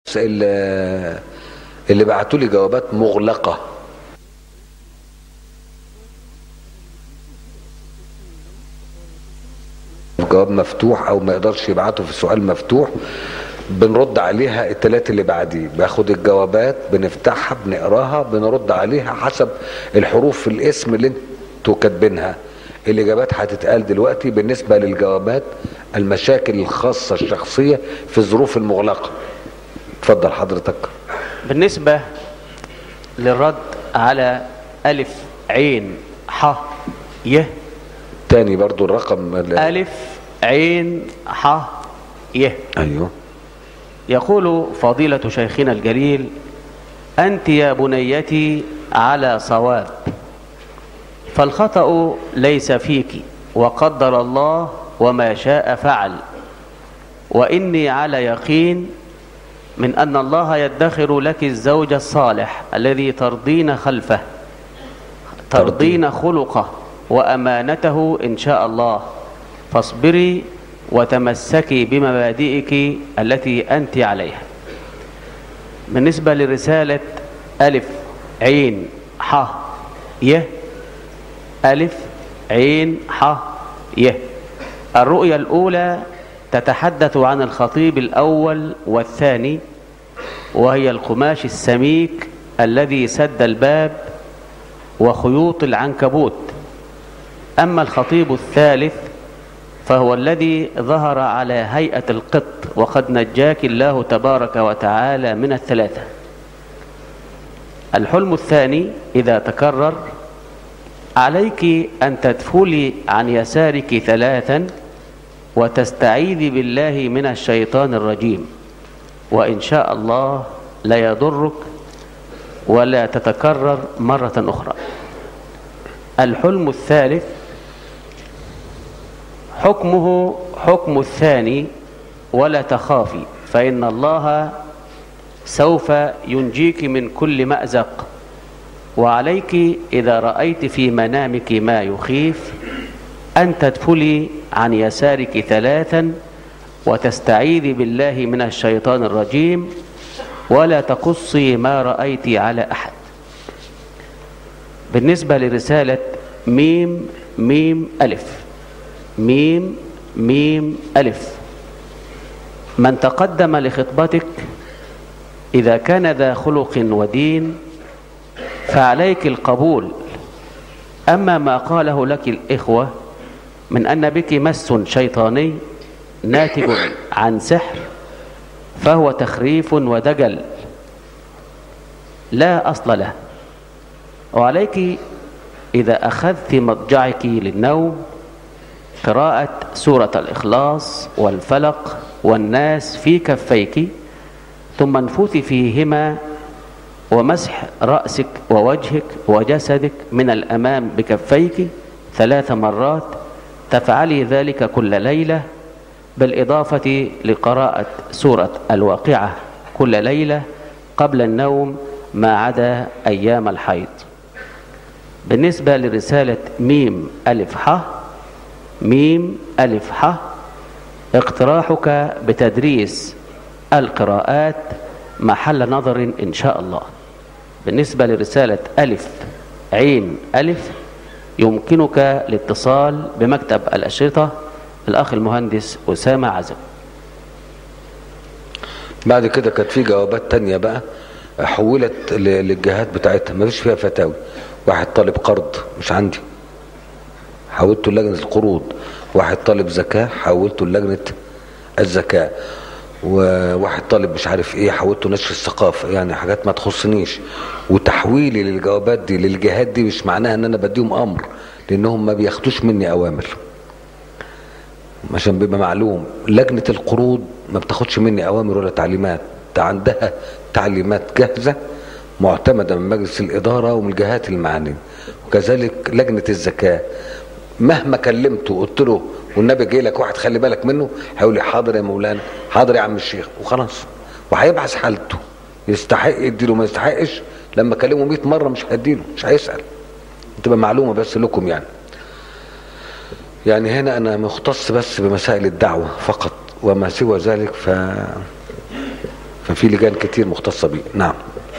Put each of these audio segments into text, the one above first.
اللي, اللي بعتوا لي جوابات مغلقة جواب مفتوح او ما يقدرش يبعته في سؤال مفتوح بنرد عليها التلات اللي بعديه باخد الجوابات بنفتحها بنقراها بنرد عليها حسب الحروف في الاسم اللي انتوا كاتبينها الاجابات هتتقال دلوقتي بالنسبه للجوابات المشاكل الخاصه الشخصيه في الظروف المغلقه اتفضل حضرتك بالنسبة للرد على ألف عين ح ي تاني برضو الرقم ال- ألف عين ح ي ايوه يقول فضيلة شيخنا الجليل أنت يا بنيتي على صواب فالخطأ ليس فيك وقدر الله وما شاء فعل وإني على يقين من أن الله يدخر لك الزوج الصالح الذي ترضين خلفه ترضين خلقه وأمانته إن شاء الله فاصبري وتمسكي بمبادئك التي أنت عليها بالنسبة لرسالة ألف عين ح ي ألف عين ح ي الرؤية الأولى تتحدث عن الخطيب الأول والثاني وهي القماش السميك الذي سد الباب وخيوط العنكبوت أما الخطيب الثالث فهو الذي ظهر على هيئة القط وقد نجاك الله تبارك وتعالى من الثلاثة الحلم الثاني إذا تكرر عليك أن تدفلي عن يسارك ثلاثا وتستعيذي بالله من الشيطان الرجيم وإن شاء الله لا يضرك ولا تتكرر مرة أخرى الحلم الثالث حكمه حكم الثاني ولا تخافي فإن الله سوف ينجيك من كل مأزق وعليك إذا رأيت في منامك ما يخيف أن تدفلي عن يسارك ثلاثا وتستعيذي بالله من الشيطان الرجيم ولا تقصي ما رأيت على أحد بالنسبة لرسالة ميم ميم ألف ميم ميم ألف من تقدم لخطبتك إذا كان ذا خلق ودين فعليك القبول أما ما قاله لك الإخوة من أن بك مس شيطاني ناتج عن سحر فهو تخريف ودجل لا أصل له وعليك إذا أخذت مضجعك للنوم قراءة سورة الإخلاص والفلق والناس في كفيك ثم انفثي فيهما ومسح رأسك ووجهك وجسدك من الأمام بكفيك ثلاث مرات تفعلي ذلك كل ليلة بالإضافة لقراءة سورة الواقعة كل ليلة قبل النوم ما عدا أيام الحيض بالنسبة لرسالة ميم ألف ح ميم ألف ح اقتراحك بتدريس القراءات محل نظر إن شاء الله بالنسبة لرسالة ألف عين ألف يمكنك الاتصال بمكتب الأشرطة الأخ المهندس أسامة عزب بعد كده كانت في جوابات تانية بقى حولت ل- للجهات بتاعتها ما فيش فيها فتاوي واحد طالب قرض مش عندي حولته لجنة القروض واحد طالب زكاة حولته لجنة الزكاة وواحد طالب مش عارف ايه حولته نشر الثقافة يعني حاجات ما تخصنيش وتحويلي للجوابات دي للجهات دي مش معناها ان انا بديهم امر لانهم ما بياخدوش مني اوامر عشان بيبقى معلوم لجنة القروض ما بتاخدش مني أوامر ولا تعليمات ده عندها تعليمات جاهزة معتمدة من مجلس الإدارة ومن الجهات المعنية وكذلك لجنة الزكاة مهما كلمته وقلت له والنبي جاي لك واحد خلي بالك منه هيقول لي حاضر يا مولانا حاضر يا عم الشيخ وخلاص وهيبحث حالته يستحق يديله ما يستحقش لما اكلمه 100 مره مش هديله مش هيسال تبقى معلومه بس لكم يعني يعني هنا انا مختص بس بمسائل الدعوه فقط وما سوى ذلك ف ففي لجان كتير مختصة بيه نعم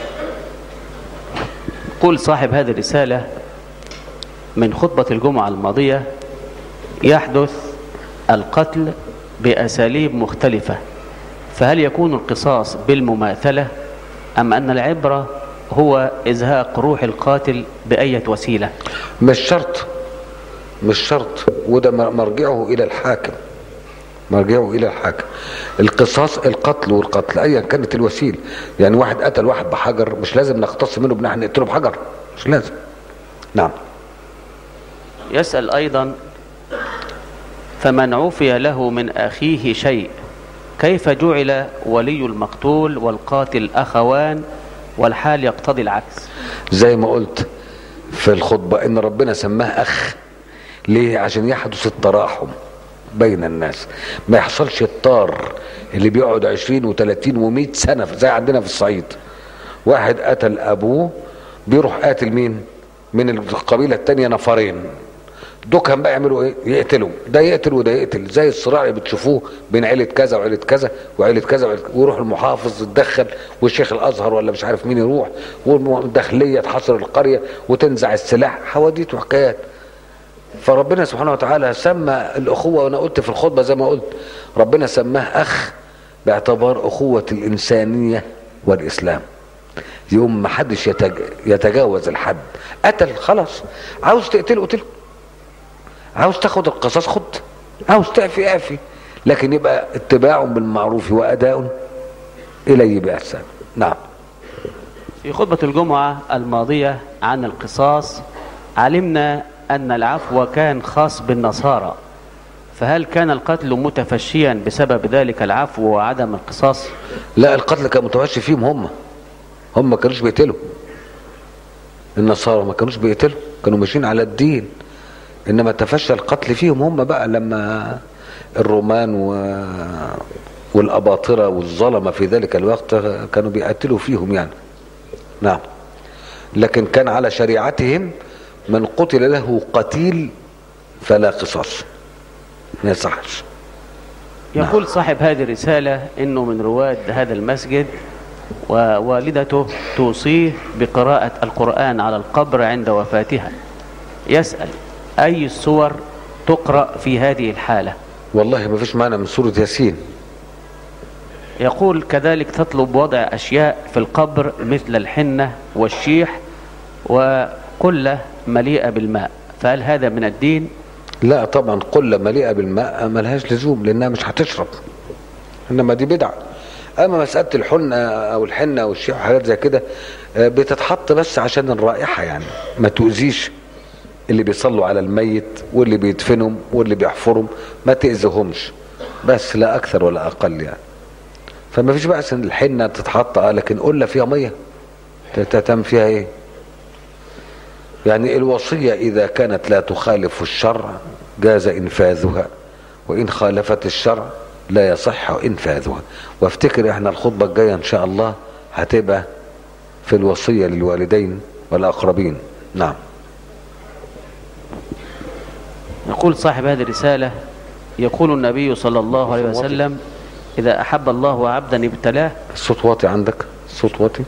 قول صاحب هذه الرسالة من خطبة الجمعة الماضية يحدث القتل بأساليب مختلفة فهل يكون القصاص بالمماثلة أم أن العبرة هو إزهاق روح القاتل بأية وسيلة مش شرط مش شرط وده مرجعه إلى الحاكم مرجعه إلى الحاكم القصاص القتل والقتل أيا كانت الوسيلة يعني واحد قتل واحد بحجر مش لازم نقتص منه بنحن نقتله بحجر مش لازم نعم يسأل أيضا فمن عفي له من أخيه شيء كيف جعل ولي المقتول والقاتل أخوان والحال يقتضي العكس زي ما قلت في الخطبة ان ربنا سماه اخ ليه عشان يحدث التراحم بين الناس ما يحصلش الطار اللي بيقعد عشرين وتلاتين ومئة سنة زي عندنا في الصعيد واحد قتل ابوه بيروح قاتل مين من القبيلة التانية نفرين دول كان بقى يعملوا ايه يقتلوا ده يقتل وده يقتل زي الصراع اللي بتشوفوه بين عيله كذا وعيله كذا وعيله كذا وعيلة ويروح المحافظ يتدخل والشيخ الازهر ولا مش عارف مين يروح والداخليه تحاصر القريه وتنزع السلاح حواديت وحكايات فربنا سبحانه وتعالى سمى الاخوه وانا قلت في الخطبه زي ما قلت ربنا سماه اخ باعتبار اخوه الانسانيه والاسلام يوم ما حدش يتجاوز الحد قتل خلاص عاوز تقتله قتله عاوز تاخد القصاص خد عاوز تعفي اعفي لكن يبقى اتباع بالمعروف واداء اليه باحسان نعم في خطبة الجمعة الماضية عن القصاص علمنا أن العفو كان خاص بالنصارى فهل كان القتل متفشيا بسبب ذلك العفو وعدم القصاص لا القتل كان متفشي فيهم هم هم ما كانوش بيقتلوا النصارى ما كانوش بيقتلوا كانوا ماشيين على الدين انما تفشى القتل فيهم هم بقى لما الرومان و... والاباطره والظلمه في ذلك الوقت كانوا بيقتلوا فيهم يعني نعم لكن كان على شريعتهم من قتل له قتيل فلا قصاص ما يصحش يقول صاحب هذه الرسالة انه من رواد هذا المسجد ووالدته توصيه بقراءة القرآن على القبر عند وفاتها يسأل أي السور تقرأ في هذه الحالة والله ما فيش معنى من سورة ياسين يقول كذلك تطلب وضع أشياء في القبر مثل الحنة والشيح وقلة مليئة بالماء فهل هذا من الدين؟ لا طبعا قلة مليئة بالماء ملهاش لزوم لأنها مش هتشرب إنما دي بدعة أما مسألة الحنة أو الحنة والشيح وحاجات زي كده بتتحط بس عشان الرائحة يعني ما تؤذيش اللي بيصلوا على الميت واللي بيدفنهم واللي بيحفرهم ما تأذيهمش بس لا أكثر ولا أقل يعني فما فيش بأس ان الحنة تتحط اه لكن قلة فيها مية تتم فيها ايه يعني الوصية إذا كانت لا تخالف الشرع جاز إنفاذها وإن خالفت الشرع لا يصح إنفاذها وافتكر احنا الخطبة الجاية إن شاء الله هتبقى في الوصية للوالدين والأقربين نعم يقول صاحب هذه الرسالة يقول النبي صلى الله عليه وسلم إذا أحب الله عبدا ابتلاه الصوت واطي عندك الصوت واطي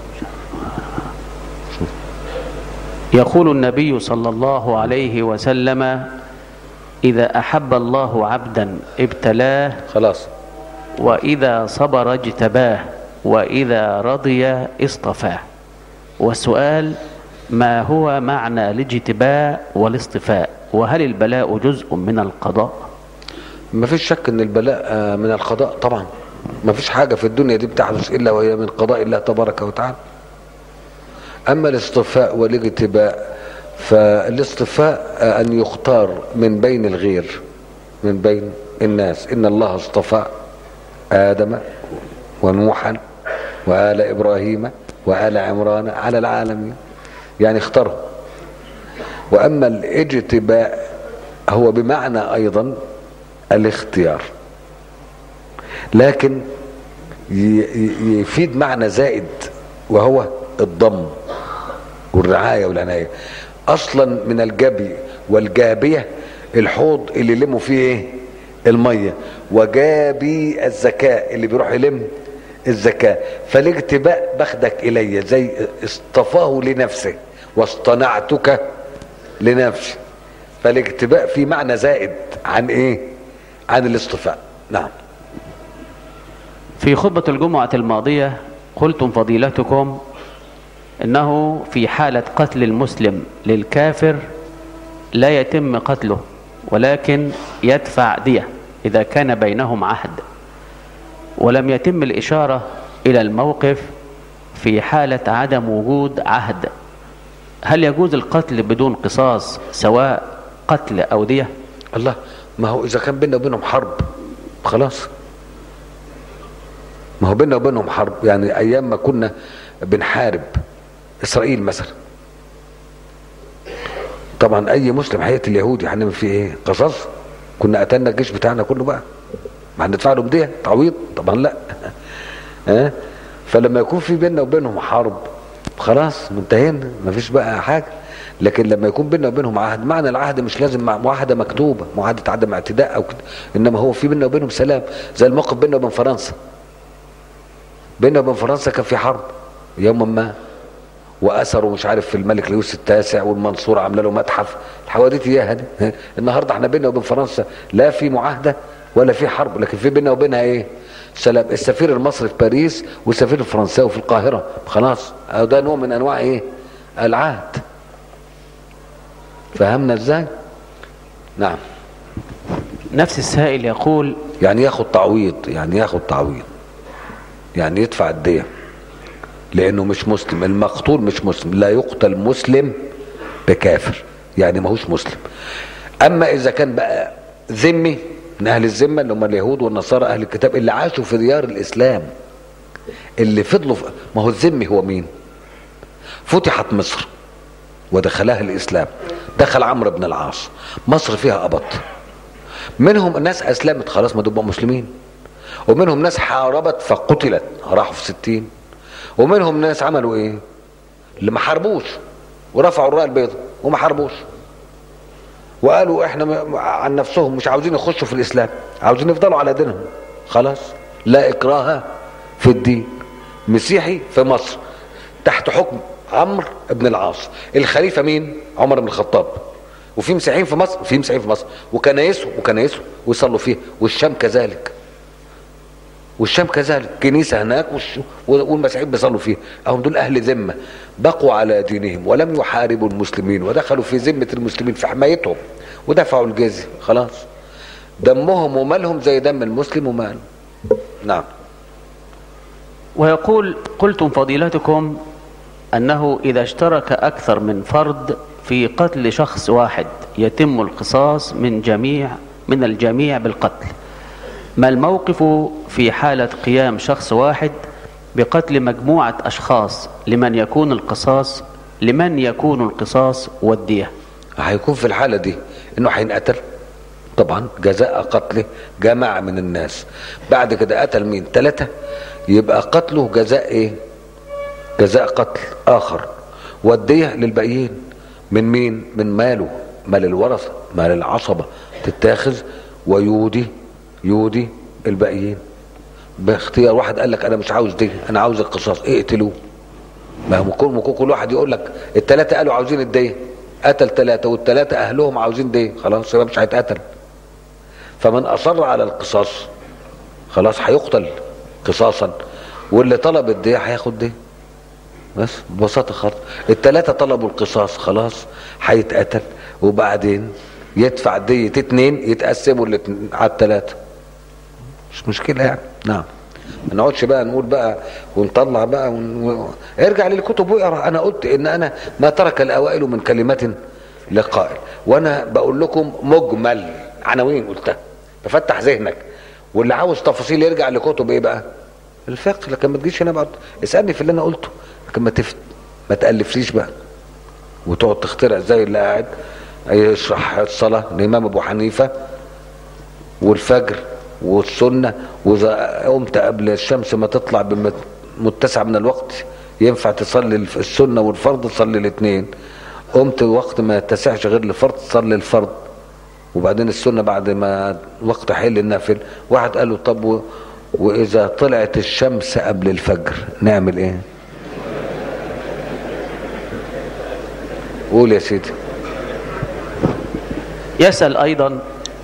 يقول النبي صلى الله عليه وسلم إذا أحب الله عبدا ابتلاه خلاص وإذا صبر اجتباه وإذا رضي اصطفاه والسؤال ما هو معنى الاجتباء والاصطفاء وهل البلاء جزء من القضاء ما فيش شك ان البلاء من القضاء طبعا ما فيش حاجة في الدنيا دي بتحدث الا وهي من قضاء الله تبارك وتعالى اما الاصطفاء والاجتباء فالاصطفاء ان يختار من بين الغير من بين الناس ان الله اصطفى ادم ونوحا وآل ابراهيم وآل عمران على العالمين يعني اختاره واما الاجتباء هو بمعنى ايضا الاختيار لكن يفيد معنى زائد وهو الضم والرعاية والعناية اصلا من الجبي والجابية الحوض اللي يلموا فيه ايه المية وجابي الزكاة اللي بيروح يلم الزكاة فالاجتباء باخدك إلي زي اصطفاه لنفسه واصطنعتك لنفسي فالاجتباء في معنى زائد عن ايه عن الاصطفاء نعم في خطبة الجمعة الماضية قلتم فضيلتكم انه في حالة قتل المسلم للكافر لا يتم قتله ولكن يدفع دية اذا كان بينهم عهد ولم يتم الاشارة الى الموقف في حالة عدم وجود عهد هل يجوز القتل بدون قصاص سواء قتل او دية الله ما هو اذا كان بيننا وبينهم حرب خلاص ما هو بيننا وبينهم حرب يعني ايام ما كنا بنحارب اسرائيل مثلا طبعا اي مسلم هيقتل يهودي هنعمل فيه ايه قصاص كنا قتلنا الجيش بتاعنا كله بقى ما هندفع لهم دية تعويض طبعا لا ها فلما يكون في بيننا وبينهم حرب خلاص منتهينا مفيش بقى حاجه لكن لما يكون بيننا وبينهم عهد معنى العهد مش لازم مع معاهده مكتوبه معاهده عدم اعتداء او كده انما هو في بيننا وبينهم سلام زي الموقف بيننا وبين فرنسا بيننا وبين فرنسا كان في حرب يوما ما واسروا مش عارف في الملك لويس التاسع والمنصور عامله له متحف الحواديت اياها دي النهارده احنا بيننا وبين فرنسا لا في معاهده ولا في حرب لكن في بيننا وبينها ايه سلام السفير المصري في باريس والسفير الفرنساوي في القاهره خلاص ده نوع من انواع ايه العهد فهمنا ازاي نعم نفس السائل يقول يعني ياخد تعويض يعني ياخد تعويض يعني يدفع الدية لانه مش مسلم المقتول مش مسلم لا يقتل مسلم بكافر يعني ماهوش مسلم اما اذا كان بقى ذمي من اهل الذمه اللي هم اليهود والنصارى اهل الكتاب اللي عاشوا في ديار الاسلام اللي فضلوا في ما هو الذمي هو مين فتحت مصر ودخلها الاسلام دخل عمرو بن العاص مصر فيها قبط منهم ناس اسلمت خلاص ما دول مسلمين ومنهم ناس حاربت فقتلت راحوا في ستين ومنهم ناس عملوا ايه اللي ما حاربوش ورفعوا الرايه البيضاء وما حاربوش وقالوا احنا عن نفسهم مش عاوزين يخشوا في الاسلام عاوزين يفضلوا على دينهم خلاص لا اكراه في الدين مسيحي في مصر تحت حكم عمرو بن العاص الخليفه مين عمر بن الخطاب وفي مسيحيين في مصر في مسيحيين في مصر وكنايسهم وكنايسهم ويصلوا فيها والشام كذلك والشام كذلك كنيسه هناك والمسيحيين بيصلوا فيها هم دول اهل ذمه بقوا على دينهم ولم يحاربوا المسلمين ودخلوا في ذمه المسلمين في حمايتهم ودفعوا الجزيه خلاص دمهم ومالهم زي دم المسلم وماله نعم ويقول قلتم فضيلتكم أنه إذا اشترك أكثر من فرد في قتل شخص واحد يتم القصاص من جميع من الجميع بالقتل ما الموقف في حالة قيام شخص واحد بقتل مجموعة أشخاص لمن يكون القصاص لمن يكون القصاص والدية هيكون في الحالة دي انه هينقتل طبعا جزاء قتله جماعة من الناس بعد كده قتل مين ثلاثة يبقى قتله جزاء ايه جزاء قتل اخر والدية للباقيين من مين من ماله مال الورثة مال العصبة تتاخذ ويودي يودي الباقيين باختيار واحد قال لك انا مش عاوز دي انا عاوز القصاص اقتلوه ما هو كل كل واحد يقول لك الثلاثه قالوا عاوزين الديه قتل ثلاثه والثلاثه اهلهم عاوزين ديه خلاص يبقى مش هيتقتل فمن اصر على القصاص خلاص هيقتل قصاصا واللي طلب الديه هياخد ديه بس ببساطه خالص الثلاثه طلبوا القصاص خلاص هيتقتل وبعدين يدفع دية اتنين يتقسموا الاتنين على الثلاثه مش مشكله يعني نعم ما نقعدش بقى نقول بقى ونطلع بقى ون... ارجع للكتب واقرا انا قلت ان انا ما ترك الاوائل من كلمه لقائل وانا بقول لكم مجمل عناوين قلتها ففتح ذهنك واللي عاوز تفاصيل يرجع لكتب ايه بقى الفقه لكن ما تجيش هنا بعد اسالني في اللي انا قلته لكن ما تفت ما تالفليش بقى وتقعد تخترع زي اللي قاعد يشرح الصلاه الامام ابو حنيفه والفجر والسنة وإذا قمت قبل الشمس ما تطلع بمتسع من الوقت ينفع تصلي السنة والفرض تصلي الاثنين قمت وقت ما يتسعش غير الفرض تصلي الفرض وبعدين السنة بعد ما وقت حل النافل واحد قال له طب واذا طلعت الشمس قبل الفجر نعمل ايه قول يا سيدي يسأل أيضا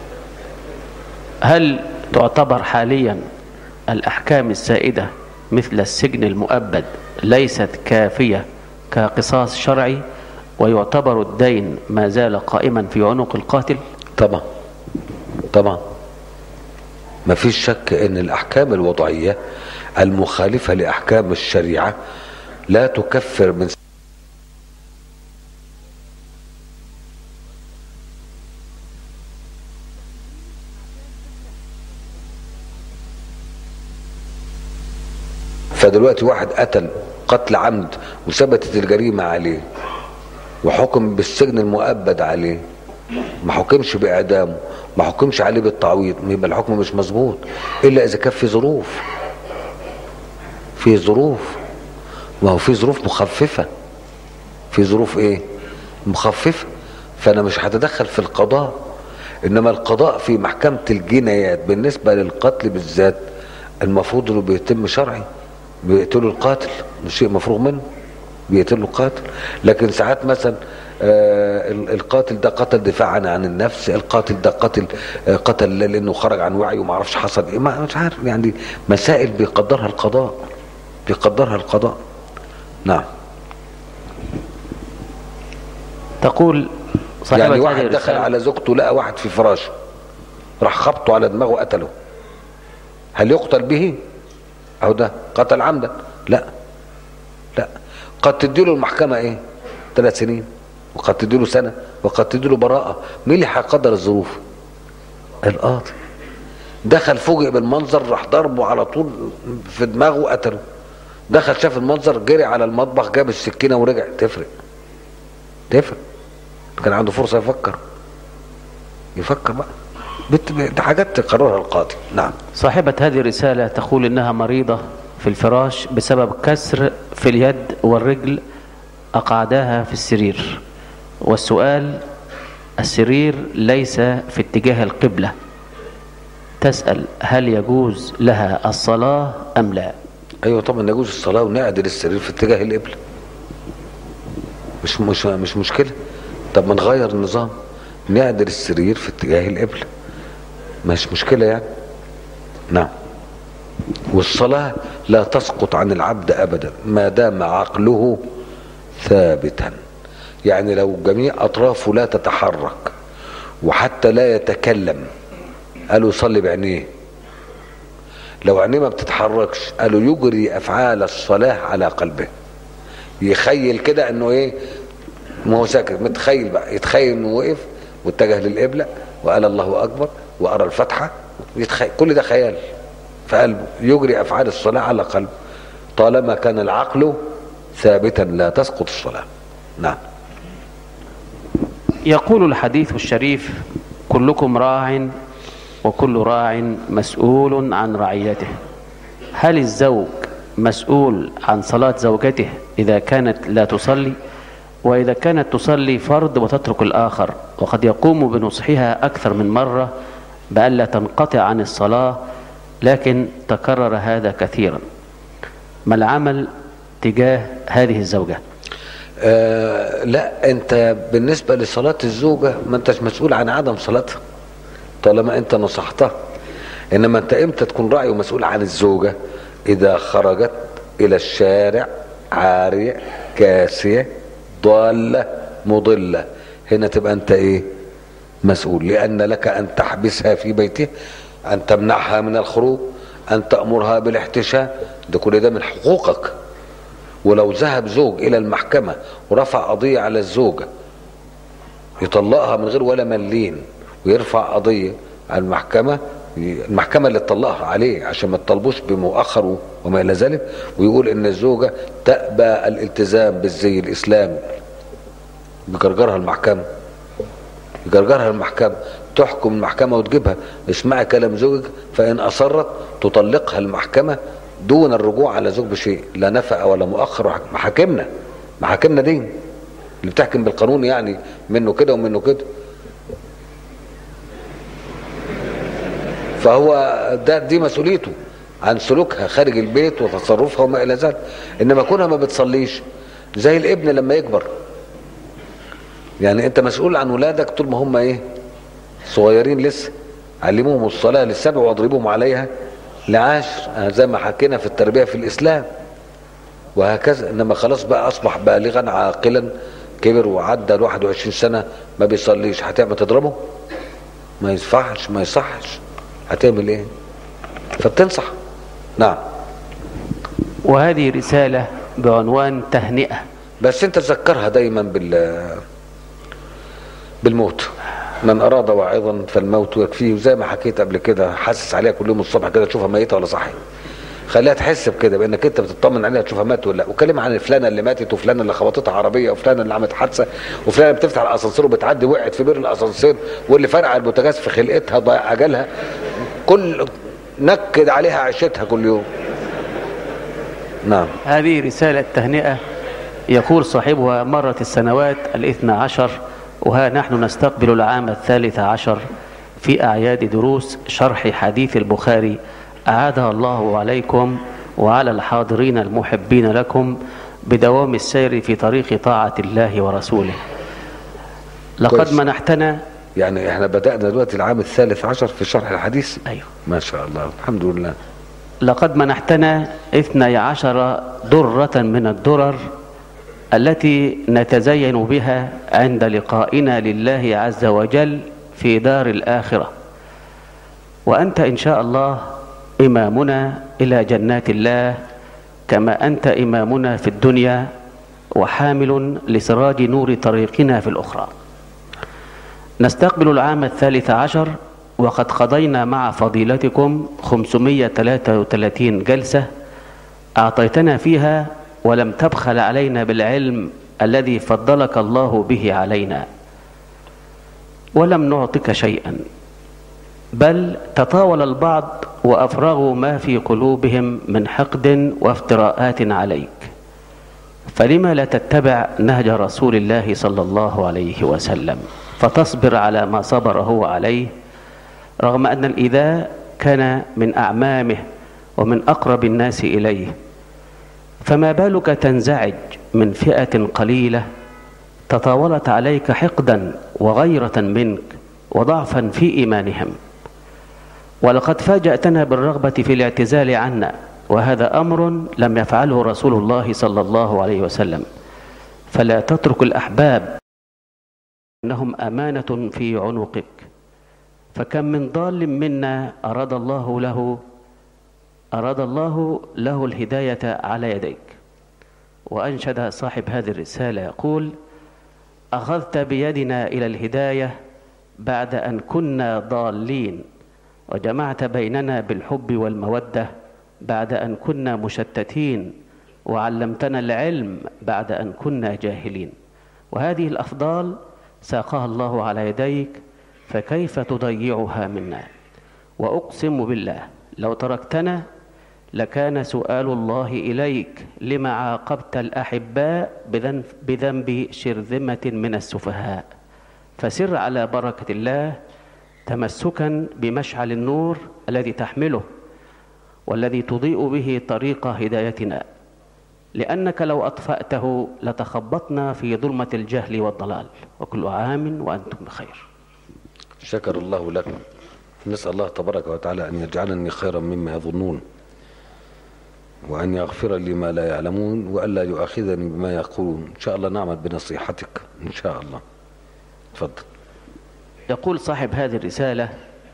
هل تعتبر حاليا الأحكام السائدة مثل السجن المؤبد ليست كافية كقصاص شرعي ويعتبر الدين ما زال قائما في عنق القاتل طبعا طبعا ما فيش شك ان الاحكام الوضعيه المخالفه لاحكام الشريعه لا تكفر من فدلوقتي واحد قتل قتل عمد وثبتت الجريمه عليه وحكم بالسجن المؤبد عليه ما حكمش باعدامه ما حكمش عليه بالتعويض يبقى الحكم مش مظبوط الا اذا كان في ظروف في ظروف ما هو في ظروف مخففه في ظروف ايه مخففه فانا مش هتدخل في القضاء انما القضاء في محكمه الجنايات بالنسبه للقتل بالذات المفروض انه بيتم شرعي بيقتلوا القاتل مش شيء مفروغ منه بيقتلوا القاتل لكن ساعات مثلا آه القاتل ده قتل دفاعا عن النفس القاتل ده قتل آه قتل لانه خرج عن وعيه وما عرفش حصل ايه ما مش عارف يعني مسائل بيقدرها القضاء بيقدرها القضاء نعم تقول صاحبة يعني هذه واحد دخل الرسالة على زوجته لقى واحد في فراشه راح خبطه على دماغه قتله هل يقتل به اهو ده قتل عمدا لا لا قد تديله المحكمة ايه ثلاث سنين وقد تديله سنة وقد تديله براءة مين اللي هيقدر الظروف القاضي دخل فوجئ بالمنظر راح ضربه على طول في دماغه وقتله دخل شاف المنظر جري على المطبخ جاب السكينة ورجع تفرق تفرق كان عنده فرصة يفكر يفكر بقى بت- دي حاجات تقررها القاضي نعم صاحبة هذه الرسالة تقول إنها مريضة في الفراش بسبب كسر في اليد والرجل أقعداها في السرير والسؤال السرير ليس في اتجاه القبلة تسأل هل يجوز لها الصلاة أم لا ايوه طبعا يجوز الصلاه ونعدل السرير في اتجاه القبله مش مش مش مشكله طب ما نغير النظام نعدل السرير في اتجاه القبله مش مشكله يعني نعم والصلاه لا تسقط عن العبد ابدا ما دام عقله ثابتا يعني لو جميع اطرافه لا تتحرك وحتى لا يتكلم قالوا يصلي بعينيه لو عينيه ما بتتحركش قالوا يجري افعال الصلاه على قلبه يخيل كده انه ايه ما هو ساكت متخيل بقى يتخيل انه وقف واتجه للقبله وقال الله اكبر وقرا الفاتحه يتخيل كل ده خيال في قلبه يجري افعال الصلاه على قلبه طالما كان العقل ثابتا لا تسقط الصلاه نعم يقول الحديث الشريف كلكم راع وكل راع مسؤول عن رعيته هل الزوج مسؤول عن صلاة زوجته إذا كانت لا تصلي وإذا كانت تصلي فرض وتترك الآخر وقد يقوم بنصحها أكثر من مرة بألا تنقطع عن الصلاة لكن تكرر هذا كثيرا ما العمل تجاه هذه الزوجة آه لا انت بالنسبة لصلاة الزوجة ما انتش مسؤول عن عدم صلاتها طالما انت نصحتها انما انت امتى تكون راعي ومسؤول عن الزوجة اذا خرجت الى الشارع عارية كاسية ضالة مضلة هنا تبقى انت ايه مسؤول لان لك ان تحبسها في بيتها ان تمنعها من الخروج ان تأمرها بالاحتشاء ده كل ده من حقوقك ولو ذهب زوج الى المحكمة ورفع قضية على الزوجة يطلقها من غير ولا ملين ويرفع قضية على المحكمة المحكمة اللي تطلقها عليه عشان ما تطلبوش بمؤخر وما إلى ذلك ويقول إن الزوجة تأبى الالتزام بالزي الإسلامي بجرجرها المحكمة يجرجرها المحكمة تحكم المحكمة وتجيبها اسمعي كلام زوجك فإن أصرت تطلقها المحكمة دون الرجوع على زوج بشيء لا نفقة ولا مؤخر محاكمنا محاكمنا دي اللي بتحكم بالقانون يعني منه كده ومنه كده فهو ده دي مسؤوليته عن سلوكها خارج البيت وتصرفها وما الى ذلك انما كونها ما بتصليش زي الابن لما يكبر يعني انت مسؤول عن ولادك طول ما هم ايه صغيرين لسه علموهم الصلاه للسبع واضربوهم عليها لعاشر آه، زي ما حكينا في التربيه في الاسلام وهكذا انما خلاص بقى اصبح بالغا عاقلا كبر وعدى ال 21 سنه ما بيصليش هتعمل تضربه ما ينفعش ما يصحش هتعمل ايه فبتنصح نعم وهذه رسالة بعنوان تهنئة بس انت تذكرها دايما بال بالموت من اراد واعظا فالموت يكفيه وزي ما حكيت قبل كده حاسس عليها كل يوم الصبح كده تشوفها ميته ولا صحي خليها تحس بكده بانك انت بتطمن عليها تشوفها مات ولا لا وكلم عن فلانه اللي ماتت وفلانه اللي خبطتها عربيه وفلانه اللي عملت حادثه وفلانه اللي بتفتح الاسانسير وبتعدي وقعت في بير الاسانسير واللي فرقع البوتاجاز في خلقتها ضيع اجلها كل نكد عليها عيشتها كل يوم نعم هذه رسالة تهنئة يقول صاحبها مرت السنوات الاثنى عشر وها نحن نستقبل العام الثالث عشر في أعياد دروس شرح حديث البخاري أعادها الله عليكم وعلى الحاضرين المحبين لكم بدوام السير في طريق طاعة الله ورسوله لقد كويس. منحتنا يعني احنا بدأنا دلوقتي العام الثالث عشر في شرح الحديث أيوه ما شاء الله الحمد لله لقد منحتنا اثني عشر درة من الدرر التي نتزين بها عند لقائنا لله عز وجل في دار الآخرة وأنت إن شاء الله إمامنا إلى جنات الله كما أنت إمامنا في الدنيا وحامل لسراج نور طريقنا في الأخرى نستقبل العام الثالث عشر وقد قضينا مع فضيلتكم 533 جلسة أعطيتنا فيها ولم تبخل علينا بالعلم الذي فضلك الله به علينا ولم نعطك شيئا بل تطاول البعض وأفرغوا ما في قلوبهم من حقد وافتراءات عليك فلما لا تتبع نهج رسول الله صلى الله عليه وسلم فتصبر على ما صبر هو عليه رغم أن الإيذاء كان من أعمامه ومن أقرب الناس إليه فما بالك تنزعج من فئة قليلة تطاولت عليك حقدا وغيرة منك وضعفا في إيمانهم ولقد فاجأتنا بالرغبة في الاعتزال عنا وهذا أمر لم يفعله رسول الله صلى الله عليه وسلم فلا تترك الأحباب إنهم أمانة في عنقك فكم من ضال منا أراد الله له أراد الله له الهداية على يديك وأنشد صاحب هذه الرسالة يقول أخذت بيدنا إلى الهداية بعد أن كنا ضالين وجمعت بيننا بالحب والمودة بعد أن كنا مشتتين وعلمتنا العلم بعد أن كنا جاهلين وهذه الأفضال ساقها الله على يديك فكيف تضيعها منا وأقسم بالله لو تركتنا لكان سؤال الله إليك لما عاقبت الأحباء بذنب, بذنب شرذمة من السفهاء فسر على بركة الله تمسكا بمشعل النور الذي تحمله والذي تضيء به طريق هدايتنا لأنك لو أطفأته لتخبطنا في ظلمة الجهل والضلال وكل عام وأنتم بخير شكر الله لكم نسأل الله تبارك وتعالى أن يجعلني خيرا مما يظنون وأن يغفر لي ما لا يعلمون وألا يؤاخذني بما يقولون إن شاء الله نعمل بنصيحتك إن شاء الله تفضل يقول صاحب هذه الرسالة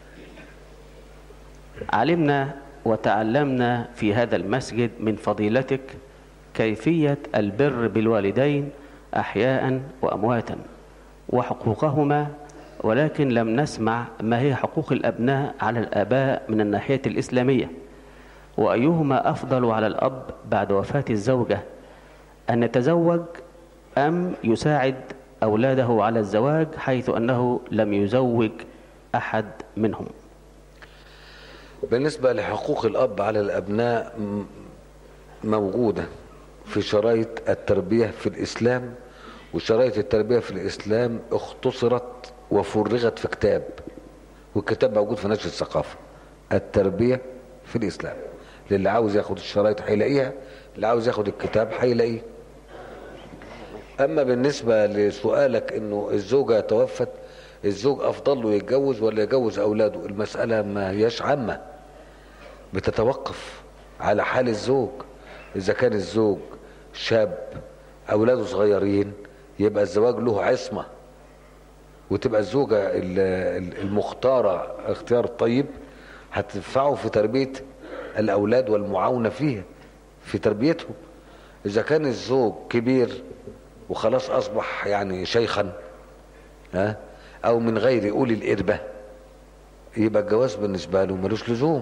علمنا وتعلمنا في هذا المسجد من فضيلتك كيفية البر بالوالدين أحياء وأمواتا وحقوقهما ولكن لم نسمع ما هي حقوق الأبناء على الآباء من الناحية الإسلامية وأيهما أفضل على الأب بعد وفاة الزوجة أن يتزوج أم يساعد أولاده على الزواج حيث أنه لم يزوج أحد منهم بالنسبة لحقوق الأب على الأبناء موجودة في شرايط التربية في الإسلام وشرايط التربية في الإسلام اختصرت وفرغت في كتاب والكتاب موجود في نشر الثقافة التربية في الإسلام للي عاوز ياخد الشرايط هيلاقيها اللي عاوز ياخد الكتاب هيلاقيه اما بالنسبه لسؤالك انه الزوجه توفت الزوج افضل له يتجوز ولا يجوز اولاده المساله ما هياش عامه بتتوقف على حال الزوج اذا كان الزوج شاب اولاده صغيرين يبقى الزواج له عصمه وتبقى الزوجه ال- ال- المختاره اختيار طيب هتنفعه في تربيه الاولاد والمعاونه فيها في تربيتهم اذا كان الزوج كبير وخلاص اصبح يعني شيخا ها او من غير اولي الاربه يبقى الجواز بالنسبه له ملوش لزوم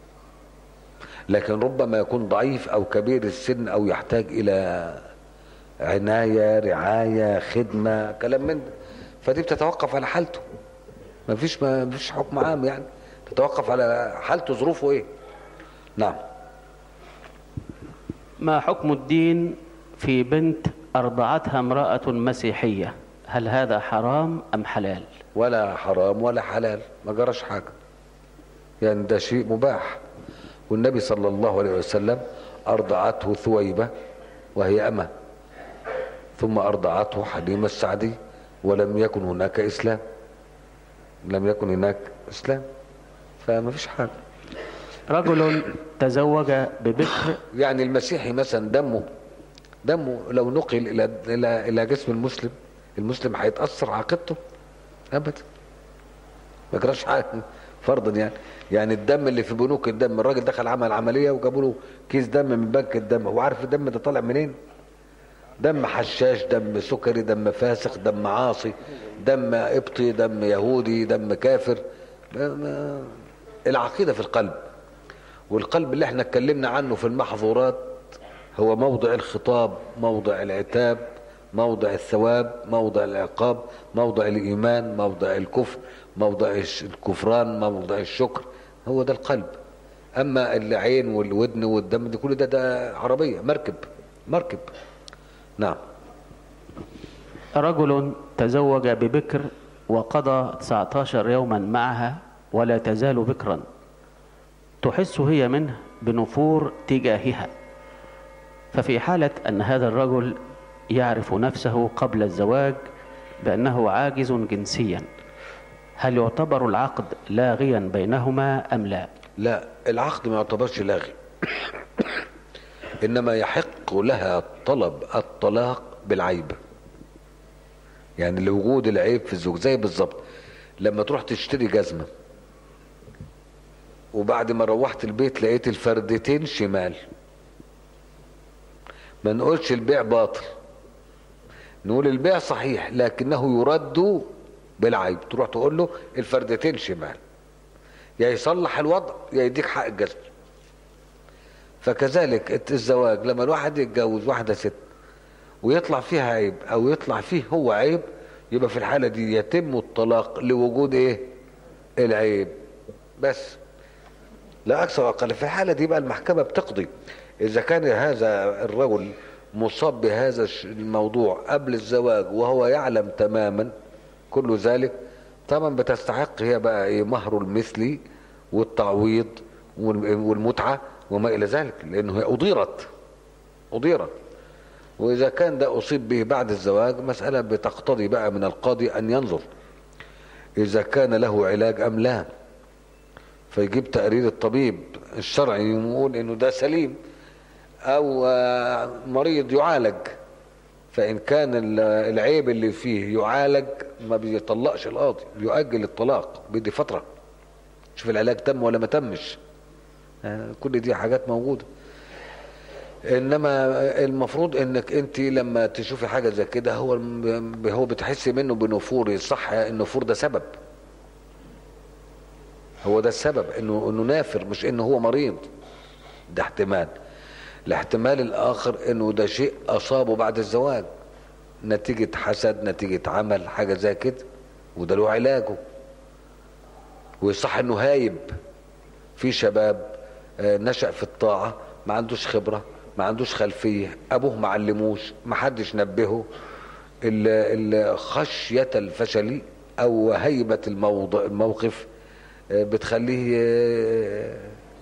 لكن ربما يكون ضعيف او كبير السن او يحتاج الى عنايه رعايه خدمه كلام من ده فدي بتتوقف على حالته ما فيش ما فيش حكم عام يعني تتوقف على حالته ظروفه ايه نعم ما حكم الدين في بنت أرضعتها امرأة مسيحية هل هذا حرام أم حلال ولا حرام ولا حلال ما جراش حاجة يعني ده شيء مباح والنبي صلى الله عليه وسلم أرضعته ثويبة وهي أمة ثم أرضعته حليمة السعدي ولم يكن هناك إسلام لم يكن هناك إسلام فما فيش حاجة رجل تزوج ببكر يعني المسيحي مثلا دمه دمه لو نقل إلى إلى إلى جسم المسلم المسلم هيتأثر عقيدته أبدا ما جراش حاجة فرضا يعني يعني الدم اللي في بنوك الدم الراجل دخل عمل عملية وجابوا له كيس دم من بنك الدم هو عارف الدم ده طالع منين دم حشاش دم سكري دم فاسق دم عاصي دم قبطي دم يهودي دم كافر ما- ما- العقيدة في القلب والقلب اللي احنا اتكلمنا عنه في المحظورات هو موضع الخطاب موضع العتاب موضع الثواب موضع العقاب موضع الإيمان موضع الكفر موضع الش- الكفران موضع الشكر هو ده القلب أما العين والودن والدم ده كل ده ده عربية مركب مركب نعم رجل تزوج ببكر وقضى 19 يوما معها ولا تزال بكرا تحس هي منه بنفور تجاهها ففي حالة أن هذا الرجل يعرف نفسه قبل الزواج بأنه عاجز جنسيا هل يعتبر العقد لاغيا بينهما أم لا لا العقد ما يعتبرش لاغي انما يحق لها طلب الطلاق بالعيب يعني لوجود العيب في الزوج زي بالظبط لما تروح تشتري جزمه وبعد ما روحت البيت لقيت الفردتين شمال ما نقولش البيع باطل نقول البيع صحيح لكنه يرد بالعيب تروح تقول له الفردتين شمال يا يصلح الوضع يا يديك حق الجزم فكذلك الزواج لما الواحد يتجوز واحدة ست ويطلع فيها عيب او يطلع فيه هو عيب يبقى في الحالة دي يتم الطلاق لوجود ايه العيب بس لا اكثر ولا اقل في الحالة دي بقى المحكمة بتقضي اذا كان هذا الرجل مصاب بهذا الش- الموضوع قبل الزواج وهو يعلم تماما كل ذلك طبعا بتستحق هي بقى ايه مهر المثلي والتعويض وال- والمتعة وما الى ذلك لانه هي اضيرت اضيرت واذا كان ده اصيب به بعد الزواج مسألة بتقتضي بقى من القاضي ان ينظر اذا كان له علاج ام لا فيجيب تقرير الطبيب الشرعي يقول انه ده سليم او آه، مريض يعالج فان كان ال- العيب اللي فيه يعالج ما بيطلقش القاضي بيؤجل الطلاق بيدي فتره شوف العلاج تم ولا ما تمش آه، كل دي حاجات موجوده انما المفروض انك انت لما تشوفي حاجه زي كده هو الم- هو بتحسي منه بنفور صح النفور ده سبب هو ده السبب انه انه نافر مش انه هو مريض ده احتمال الاحتمال الاخر انه ده شيء اصابه بعد الزواج نتيجة حسد نتيجة عمل حاجة زي كده وده له علاجه ويصح انه هايب في شباب آه، نشأ في الطاعة ما عندوش خبرة ما عندوش خلفية ابوه ما علموش ما حدش نبهه ال- ال- خشية الفشل او هيبة الموضع الموقف آه، بتخليه آه،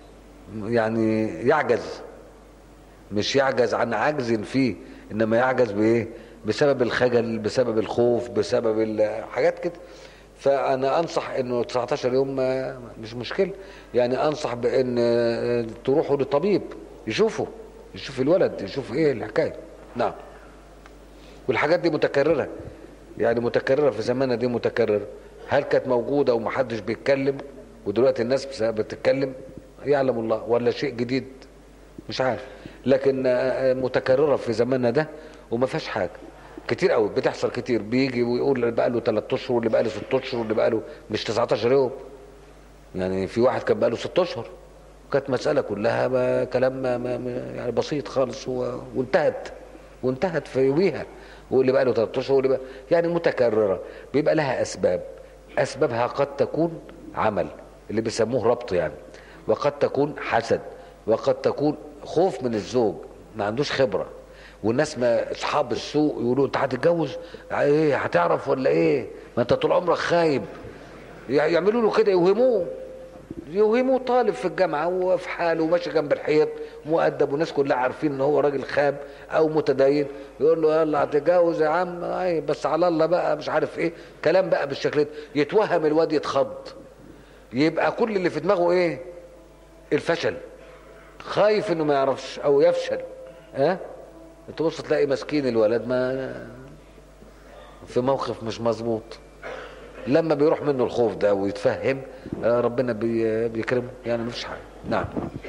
يعني يعجز مش يعجز عن عجز فيه انما يعجز بايه بسبب الخجل بسبب الخوف بسبب الحاجات كده فانا انصح انه 19 يوم ما- مش مشكله يعني انصح بان آه، تروحوا لطبيب يشوفوا يشوف الولد يشوف ايه الحكايه نعم والحاجات دي متكرره يعني متكرره في زماننا دي متكرره هل كانت موجوده ومحدش بيتكلم ودلوقتي الناس بس- بتتكلم يعلم الله ولا شيء جديد مش عارف لكن آه، آه، متكرره في زماننا ده وما فيهاش حاجه كتير قوي بتحصل كتير بيجي ويقول اللي بقى له 3 اشهر واللي بقى له 6 اشهر واللي بقى له مش 19 يوم يعني في واحد كان بقى له 6 اشهر كانت مساله كلها ما كلام ما ما ما- يعني بسيط خالص و- وانتهت وانتهت في يوميها واللي بقى له 3 اشهر واللي بقى يعني متكرره بيبقى لها اسباب اسبابها قد تكون عمل اللي بيسموه ربط يعني وقد تكون حسد وقد تكون خوف من الزوج ما عندوش خبره والناس ما اصحاب السوق يقولوا انت هتتجوز ايه هتعرف ولا ايه ما انت طول عمرك خايب يع- يعملوا له كده يوهموه يوهموه طالب في الجامعه وفي حاله وماشي جنب الحيط مؤدب والناس كلها عارفين ان هو راجل خاب او متدين يقول له يلا هتتجوز يا عم اي بس على الله بقى مش عارف ايه كلام بقى بالشكل ده يتوهم الواد يتخض يبقى كل اللي في دماغه ايه الفشل خايف انه ما يعرفش او يفشل ها تبص تلاقي مسكين الولد ما في موقف مش مظبوط لما بيروح منه الخوف ده ويتفهم آه، ربنا بي- بيكرمه يعني مفيش حاجه نعم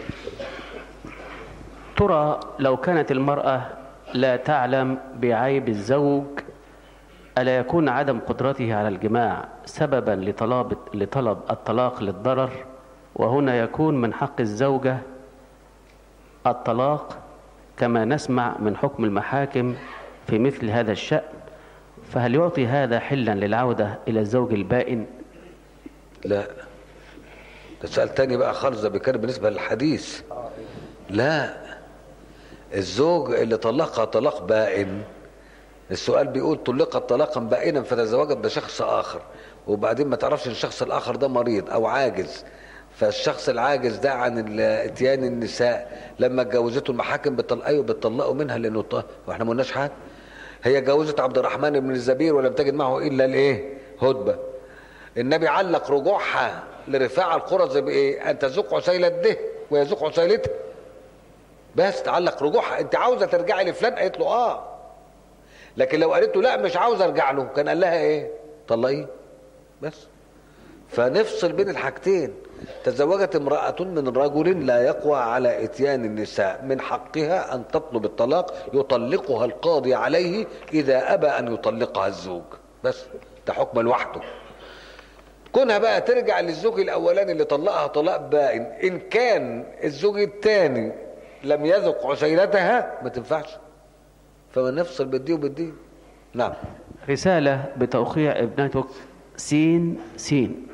ترى لو كانت المرأة لا تعلم بعيب الزوج ألا يكون عدم قدرته على الجماع سببا لطلب لطلب الطلاق للضرر وهنا يكون من حق الزوجة الطلاق كما نسمع من حكم المحاكم في مثل هذا الشأن فهل يعطي هذا حلا للعودة إلى الزوج البائن لا ده سؤال تاني بقى خالص ده بيتكلم بالنسبه للحديث لا الزوج اللي طلقها طلاق بائن السؤال بيقول طلقت طلاقا بائنا فتزوجت بشخص اخر وبعدين ما تعرفش ان الشخص الاخر ده مريض او عاجز فالشخص العاجز ده عن ال- اتيان النساء لما اتجوزته المحاكم بتطلق ايوه بتطلقوا منها لانه ط- واحنا ما قلناش حاجه هي جوزت عبد الرحمن بن الزبير ولم تجد معه الا الايه هدبه النبي علق رجوعها لرفاع القرز بايه ان تذوق عسيلة ده ويذوق عسيلتها بس تعلق رجوعها انت عاوزه ترجعي لفلان قالت له اه لكن لو قالت له لا مش عاوز ارجع له كان قال لها ايه طلقيه بس فنفصل بين الحاجتين تزوجت امرأة من رجل لا يقوى على اتيان النساء من حقها ان تطلب الطلاق يطلقها القاضي عليه اذا ابى ان يطلقها الزوج بس ده حكم لوحده كونها بقى ترجع للزوج الاولاني اللي طلقها طلاق بائن ان كان الزوج الثاني لم يذق عسيلتها ما تنفعش فما نفصل بالدي وبالدي نعم رسالة بتوقيع ابنتك سين سين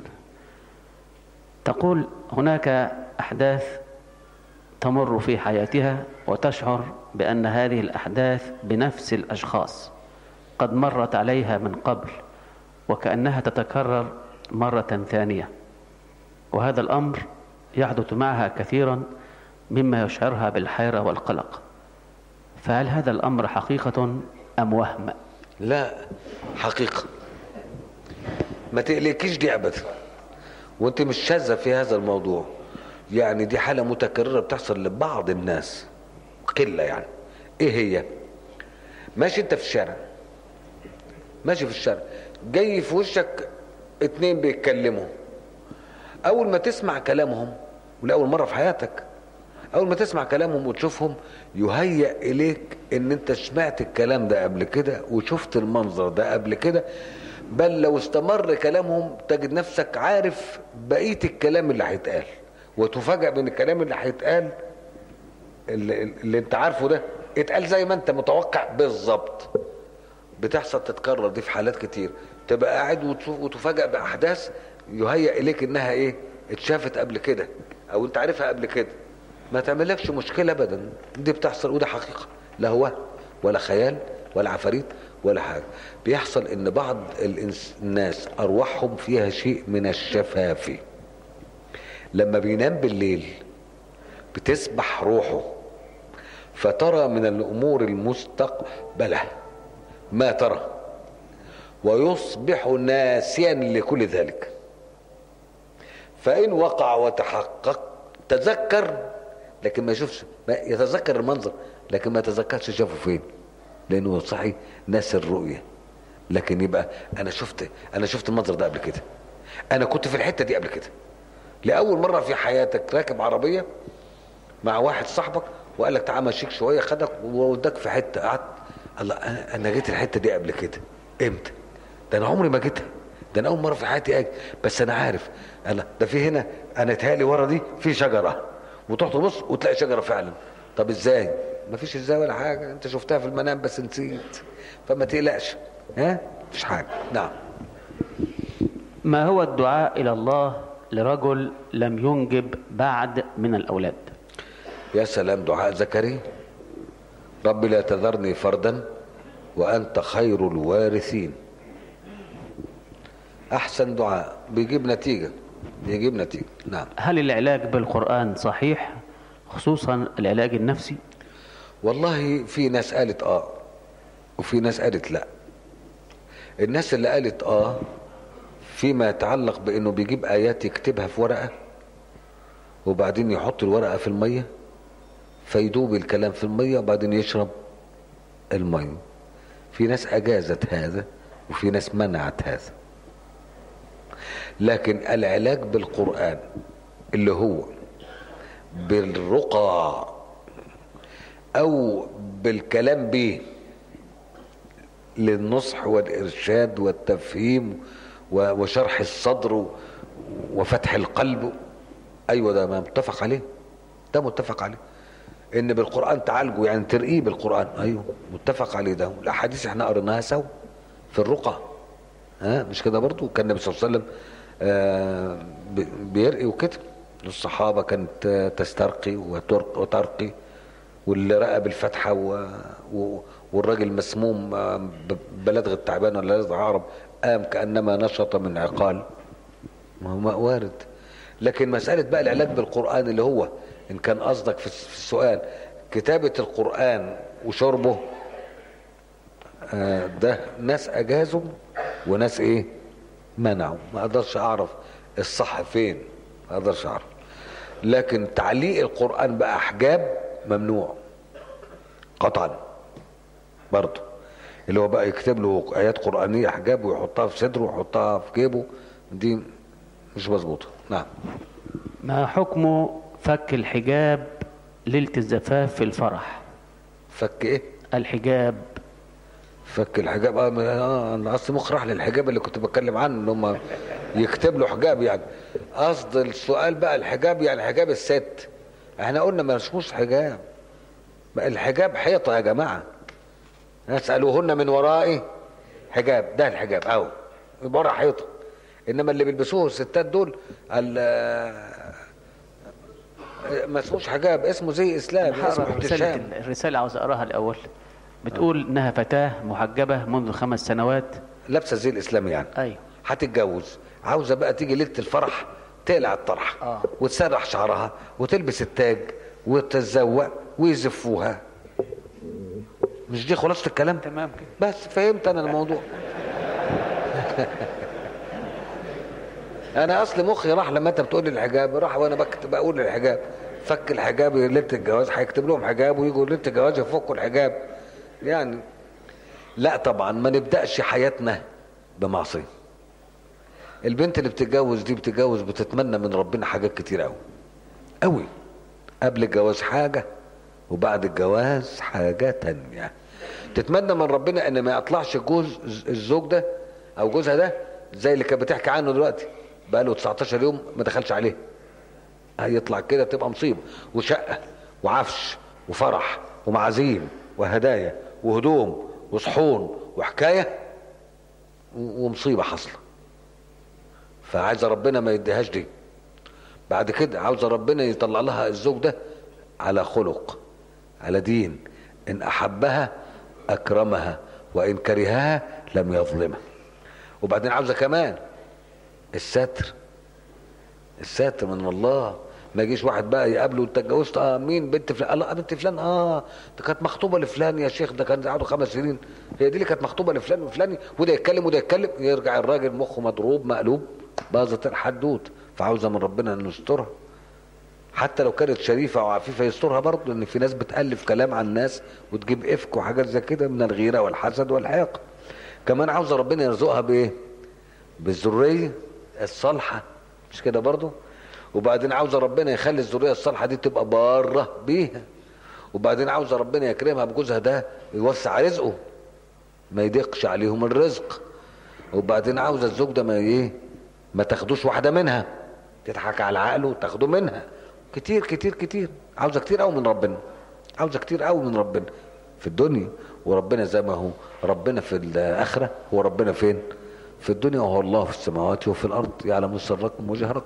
تقول هناك أحداث تمر في حياتها وتشعر بأن هذه الأحداث بنفس الأشخاص قد مرت عليها من قبل وكأنها تتكرر مرة ثانية وهذا الأمر يحدث معها كثيرا مما يشعرها بالحيرة والقلق فهل هذا الأمر حقيقة أم وهم؟ لا حقيقة ما تقلقيش دي ابدا وانت مش شاذة في هذا الموضوع يعني دي حالة متكررة بتحصل لبعض الناس قلة يعني ايه هي ماشي انت في الشارع ماشي في الشارع جاي في وشك اتنين بيتكلموا اول ما تسمع كلامهم ولاول مرة في حياتك اول ما تسمع كلامهم وتشوفهم يهيأ اليك ان انت سمعت الكلام ده قبل كده وشفت المنظر ده قبل كده بل لو استمر كلامهم تجد نفسك عارف بقية الكلام اللي هيتقال وتفاجأ من الكلام اللي هيتقال اللي, اللي انت عارفه ده اتقال زي ما انت متوقع بالظبط بتحصل تتكرر دي في حالات كتير تبقى قاعد وتشوف وتفاجأ بأحداث يهيأ إليك إنها إيه اتشافت قبل كده أو أنت عارفها قبل كده ما تعملكش مشكلة أبدا دي بتحصل وده حقيقة لا هو ولا خيال ولا عفاريت ولا حاجة بيحصل إن بعض الإنس- الناس أرواحهم فيها شيء من الشفافي لما بينام بالليل بتسبح روحه فترى من الامور المستقبله ما ترى ويصبح ناسيا لكل ذلك فان وقع وتحقق تذكر لكن ما يشوفش ما يتذكر المنظر لكن ما يتذكرش شافه فين لانه صحي ناس الرؤيه لكن يبقى انا شفت انا شفت المنظر ده قبل كده انا كنت في الحته دي قبل كده لاول مره في حياتك راكب عربيه مع واحد صاحبك وقال لك تعال مشيك شويه خدك ووداك في حته قعدت الله انا انا جيت الحته دي قبل كده امتى ده انا عمري ما جيتها ده انا اول مره في حياتي اجي بس انا عارف انا ده في هنا انا اتهيألي ورا دي في شجره وتروح تبص وتلاقي شجره فعلا طب ازاي ما فيش ازاي ولا حاجه انت شفتها في المنام بس نسيت فما تقلقش ها مفيش حاجه نعم ما هو الدعاء إلى الله لرجل لم ينجب بعد من الأولاد يا سلام دعاء زكريا رب لا تذرني فردا وانت خير الوارثين احسن دعاء بيجيب نتيجه بيجيب نتيجه نعم هل العلاج بالقرآن صحيح خصوصا العلاج النفسي والله في ناس قالت اه وفي ناس قالت لا الناس اللي قالت اه فيما يتعلق بانه بيجيب ايات يكتبها في ورقه وبعدين يحط الورقه في الميه فيدوب الكلام في الميه وبعدين يشرب الميه في ناس اجازت هذا وفي ناس منعت هذا لكن العلاج بالقران اللي هو بالرقى او بالكلام به للنصح والارشاد والتفهيم و- وشرح الصدر وفتح القلب ايوه ده ما متفق عليه ده متفق عليه ان بالقران تعالجه يعني ترقيه بالقران ايوه متفق عليه ده الاحاديث احنا قريناها سوا في الرقى ها مش كده برضو كان النبي صلى الله عليه وسلم آه بي- بيرقي وكده الصحابه كانت آه، تسترقي وترق- وترقي واللي رقى بالفتحه و... و... والراجل مسموم آه، ب- بلدغ التعبان ولا لدغ عقرب قام كانما نشط من عقال ما هو ما- وارد لكن مساله بقى العلاج بالقران اللي هو ان كان قصدك في الس- في السؤال كتابه القران وشربه آه، ده ناس اجازوا وناس ايه منعوا ما اقدرش اعرف الصح فين ما اقدرش اعرف لكن تعليق القران باحجاب ممنوع قطعا برضه اللي هو بقى يكتب له ايات قرانيه احجاب ويحطها في صدره ويحطها في جيبه دي مش مظبوطه نعم ما حكم فك الحجاب ليلة الزفاف في الفرح فك ايه الحجاب فك الحجاب اه ما- اه انا اصل مخ راح للحجاب اللي كنت بتكلم عنه ان هم يكتب له حجاب يعني قصد السؤال بقى الحجاب يعني حجاب الست احنا قلنا ما اسموش حجاب بقى الحجاب حيطه يا جماعه يسالوهن من ورائي حجاب ده الحجاب اهو ورا حيطه انما اللي بيلبسوه الستات دول ال- ما اسموش حجاب اسمه زي اسلام اسمه هقرا رسالة احتشام الرسالة عاوز اقراها الاول بتقول انها فتاة محجبة منذ خمس سنوات لابسه زي الاسلام يعني ايوه هتتجوز عاوزه بقى تيجي ليله الفرح تقلع الطرح آه. وتسرح شعرها وتلبس التاج وتتزوق ويزفوها مش دي خلاصه الكلام تمام كده بس فهمت انا الموضوع انا اصل مخي راح لما انت بتقول لي الحجاب راح وانا بكتب بقول الحجاب فك الحجاب ليله الجواز هيكتب لهم حجاب ويجوا ليله الجواز يفكوا الحجاب يعني لا طبعا ما نبداش حياتنا بمعصيه البنت اللي بتتجوز دي بتتجوز بتتمنى من ربنا حاجات كتير قوي قوي قبل الجواز حاجه وبعد الجواز حاجه تانية تتمنى من ربنا ان ما يطلعش جوز الزوج ده او جوزها ده زي اللي كانت بتحكي عنه دلوقتي بقى له 19 يوم ما دخلش عليه هيطلع كده تبقى مصيبه وشقه وعفش وفرح ومعازيم وهدايا وهدوم وصحون وحكايه و- ومصيبه حاصله فعايزه ربنا ما يديهاش دي بعد كده عاوزه ربنا يطلع لها الزوج ده على خلق على دين ان احبها اكرمها وان كرهها لم يظلمها وبعدين عاوزه كمان الستر الستر من الله ما يجيش واحد بقى يقابله انت اتجوزت اه مين بنت فلان الله بنت فلان اه ده كانت مخطوبه لفلان يا شيخ ده كان قعدوا خمس سنين هي دي اللي كانت مخطوبه لفلان وفلان وده يتكلم وده يتكلم يرجع الراجل مخه مضروب مقلوب باظت الحدوت فعاوزه من ربنا ان نسترها حتى لو كانت شريفه وعفيفه يسترها برضه لان في ناس بتالف كلام عن الناس وتجيب افك وحاجات زي كده من الغيره والحسد والحقد كمان عاوزه ربنا يرزقها بايه بالذريه الصالحه مش كده برضه وبعدين عاوزه ربنا يخلي الذريه الصالحه دي تبقى باره بيها وبعدين عاوزه ربنا يكرمها بجوزها ده يوسع رزقه ما يضيقش عليهم الرزق وبعدين عاوزه الزوج ده ما ايه ما تاخدوش واحده منها تضحك على عقله وتاخده منها كتير كتير كتير عاوزه كتير قوي من ربنا عاوزه كتير قوي من ربنا في الدنيا وربنا زي ما هو ربنا في الاخره هو ربنا فين في الدنيا وهو الله في السماوات وفي الارض يعلم سركم وجهركم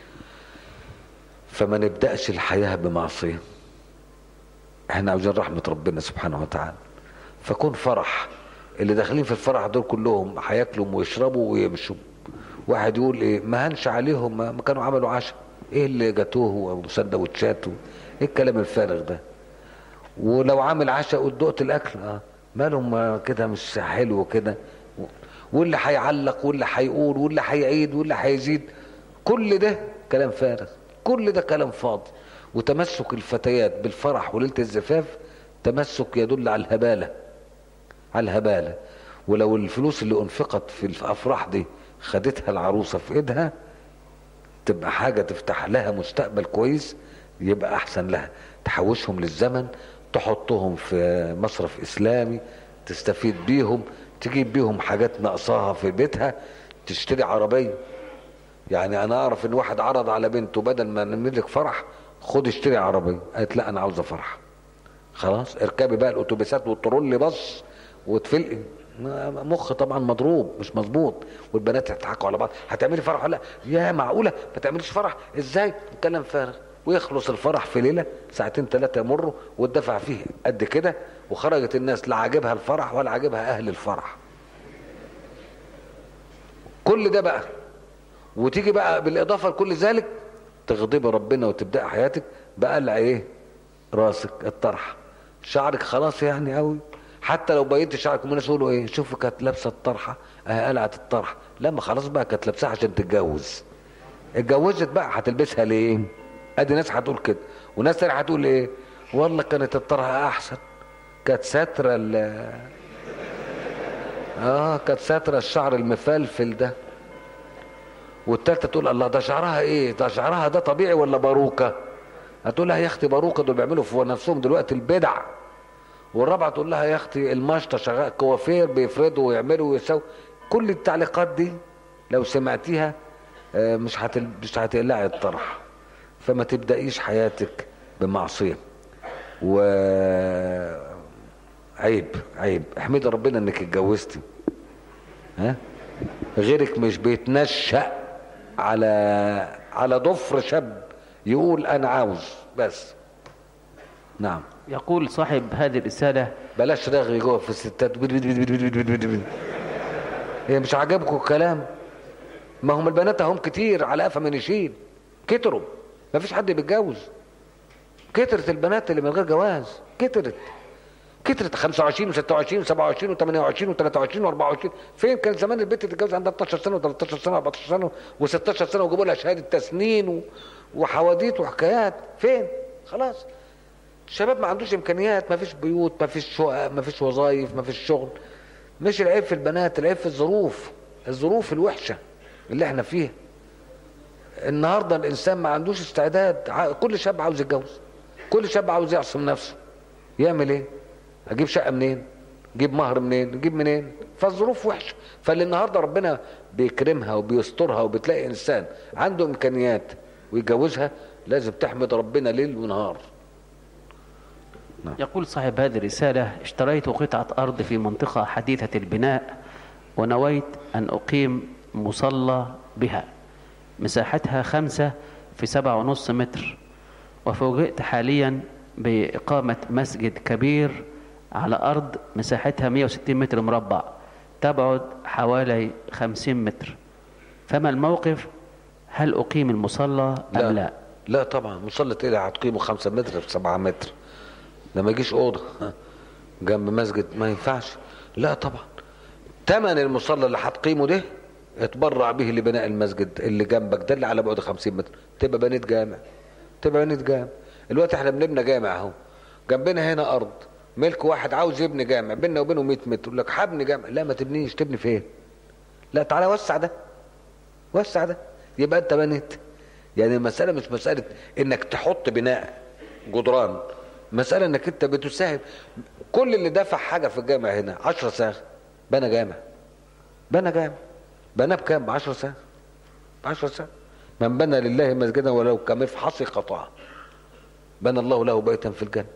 فما نبداش الحياه بمعصيه احنا عاوزين رحمه ربنا سبحانه وتعالى فكون فرح اللي داخلين في الفرح دول كلهم هياكلوا ويشربوا ويمشوا واحد يقول ايه ما هنش عليهم ما كانوا عملوا عشاء ايه اللي جاتوه وسندوتشات ايه الكلام الفارغ ده ولو عامل عشاء ودقت الاكل اه مالهم كده مش حلو كده واللي هيعلق واللي هيقول واللي هيعيد واللي هيزيد كل ده كلام فارغ كل ده كلام فاضي وتمسك الفتيات بالفرح وليله الزفاف تمسك يدل على الهباله على الهباله ولو الفلوس اللي انفقت في الافراح دي خدتها العروسه في ايدها تبقى حاجه تفتح لها مستقبل كويس يبقى احسن لها تحوشهم للزمن تحطهم في مصرف اسلامي تستفيد بيهم تجيب بيهم حاجات ناقصاها في بيتها تشتري عربيه يعني انا اعرف ان واحد عرض على بنته بدل ما نعمل لك فرح خد اشتري عربيه قالت لا انا عاوزه فرح خلاص اركبي بقى الاتوبيسات والترولي بص وتفلقي مخ طبعا مضروب مش مظبوط والبنات يضحكوا على بعض هتعملي فرح ولا يا معقوله ما تعمليش فرح ازاي كلام فارغ ويخلص الفرح في ليله ساعتين ثلاثه يمروا واتدفع فيه قد كده وخرجت الناس لا عاجبها الفرح ولا عاجبها اهل الفرح كل ده بقى وتيجي بقى بالاضافه لكل ذلك تغضبي ربنا وتبدأ حياتك بقلع ايه راسك الطرح شعرك خلاص يعني قوي حتى لو بينت شعرك الناس يقولوا ايه شوف كانت لابسه الطرحه اه قلعت الطرح لما خلاص بقى كانت لابساها عشان تتجوز اتجوزت بقى هتلبسها ليه ادي ناس هتقول كده وناس تانية هتقول ايه والله كانت الطرحه احسن كانت ساتره ال اه كانت ساتره الشعر المفلفل ده والتالتة تقول الله ده شعرها ايه ده شعرها ده طبيعي ولا باروكة هتقول لها يا اختي باروكة دول بيعملوا في نفسهم دلوقتي البدع والرابعة تقول لها يا اختي المشطة شغال كوافير بيفردوا ويعملوا ويسووا كل التعليقات دي لو سمعتيها مش هتل... مش هتقلعي الطرح فما تبدأيش حياتك بمعصية و عيب عيب احمدي ربنا انك اتجوزتي ها غيرك مش بيتنشأ على على ضفر شاب يقول انا عاوز بس نعم يقول صاحب هذه الرسالة بلاش رغي جوه في الستات بد بد بد بد بد بد بد. هي مش عاجبكم الكلام ما هم البنات هم كتير على قفا من يشيل كتروا ما فيش حد بيتجوز كترت البنات اللي من غير جواز كترت كترت 25 و26 و27 و28 و23 و24 فين كان زمان البنت تتجوز عندها 12 سنه و13 سنه و14 سنه و16 سنه ويجيبوا لها شهاده تسنين و... وحواديت وحكايات فين خلاص الشباب ما عندوش امكانيات ما فيش بيوت ما فيش شقق ما فيش وظايف ما فيش شغل مش العيب في البنات العيب في الظروف الظروف الوحشه اللي احنا فيها النهارده الانسان ما عندوش استعداد كل شاب عاوز يتجوز كل شاب عاوز يعصم نفسه يعمل ايه اجيب شقه منين اجيب مهر منين اجيب منين فالظروف وحشه فاللي النهارده ربنا بيكرمها وبيسترها وبتلاقي انسان عنده امكانيات ويتجوزها لازم تحمد ربنا ليل ونهار نعم. يقول صاحب هذه الرسالة اشتريت قطعة أرض في منطقة حديثة البناء ونويت أن أقيم مصلى بها مساحتها خمسة في سبعة ونص متر وفوجئت حاليا بإقامة مسجد كبير على أرض مساحتها 160 متر مربع تبعد حوالي 50 متر فما الموقف هل أقيم المصلى أم لا, لا. لا طبعا مصلى ايه هتقيمه خمسة متر في سبعة متر ده ما يجيش اوضه جنب مسجد ما ينفعش لا طبعا تمن المصلى اللي هتقيمه ده اتبرع به لبناء المسجد اللي جنبك ده اللي على بعد 50 متر تبقى بنيت جامع تبقى بنيت جامع الوقت احنا بنبنى جامع اهو جنبنا هنا ارض ملك واحد عاوز يبني جامع بيننا وبينه 100 متر يقول لك هبني جامع لا ما تبنيش تبني فين لا تعالى وسع ده وسع ده يبقى انت بنيت يعني المساله مش مساله انك تحط بناء جدران مساله انك انت بتساهم كل اللي دفع حاجه في الجامع هنا 10 ساغ بنى جامع بنى جامع بنى بكام ب 10 ساغ ب 10 ساغ من بنى لله مسجدا ولو كمفحص قطعه بنى الله له بيتا في الجنه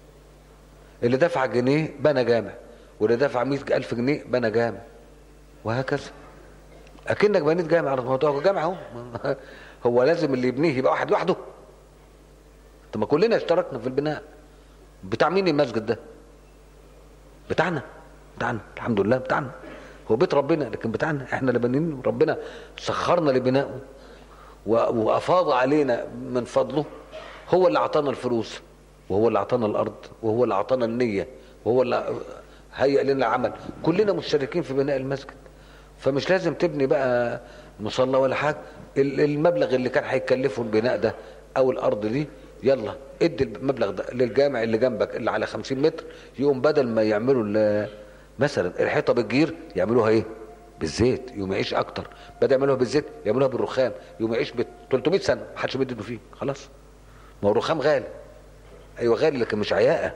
اللي دفع جنيه بنى جامع واللي دفع مئة ألف جنيه بنى جامع وهكذا أكنك بنيت جامع على موضوع جامع اهو هو لازم اللي يبنيه يبقى واحد لوحده طب ما كلنا اشتركنا في البناء بتاع مين المسجد ده بتاعنا بتاعنا الحمد لله بتاعنا هو بيت ربنا لكن بتاعنا احنا اللي بنينه ربنا سخرنا لبنائه وافاض علينا من فضله هو اللي اعطانا الفلوس وهو اللي اعطانا الارض وهو اللي اعطانا النيه وهو اللي هيئ لنا العمل كلنا مشتركين في بناء المسجد فمش لازم تبني بقى مصلى ولا حاجه المبلغ اللي كان هيكلفه البناء ده او الارض دي يلا ادي المبلغ ده للجامع اللي جنبك اللي على 50 متر يقوم بدل ما يعملوا مثلا الحيطه بالجير يعملوها ايه بالزيت يقوم يعيش اكتر بدل يعملوها بالزيت يعملوها بالرخام يقوم يعيش ب 300 سنه ما حدش بيديله فيه خلاص ما هو الرخام غالي ايوه غالي لكن مش عياقه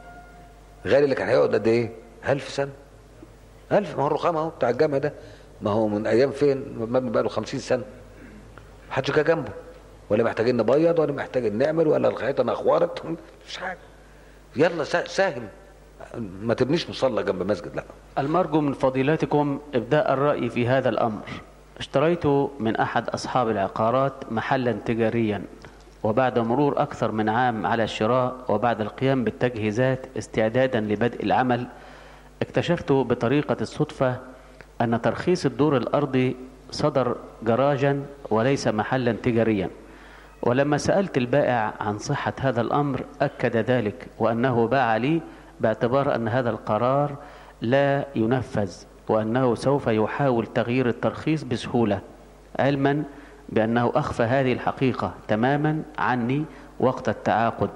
غالي اللي كان هيقعد قد ايه 1000 سنه 1000 ما هو الرخام اهو بتاع الجامع ده ما هو من ايام فين مبني بقى له 50 سنه محدش جه جنبه ولا محتاجين نبيض ولا محتاجين نعمل ولا الحيطه نخورت مفيش حاجه يلا ساهم ما تبنيش مصلى جنب مسجد لا المرجو من فضيلتكم ابداء الراي في هذا الامر اشتريت من احد اصحاب العقارات محلا تجاريا وبعد مرور اكثر من عام على الشراء وبعد القيام بالتجهيزات استعدادا لبدء العمل اكتشفت بطريقه الصدفه ان ترخيص الدور الارضي صدر جراجا وليس محلا تجاريا ولما سألت البائع عن صحة هذا الأمر أكد ذلك وأنه باع لي باعتبار أن هذا القرار لا ينفذ وأنه سوف يحاول تغيير الترخيص بسهولة علما بأنه أخفى هذه الحقيقة تماما عني وقت التعاقد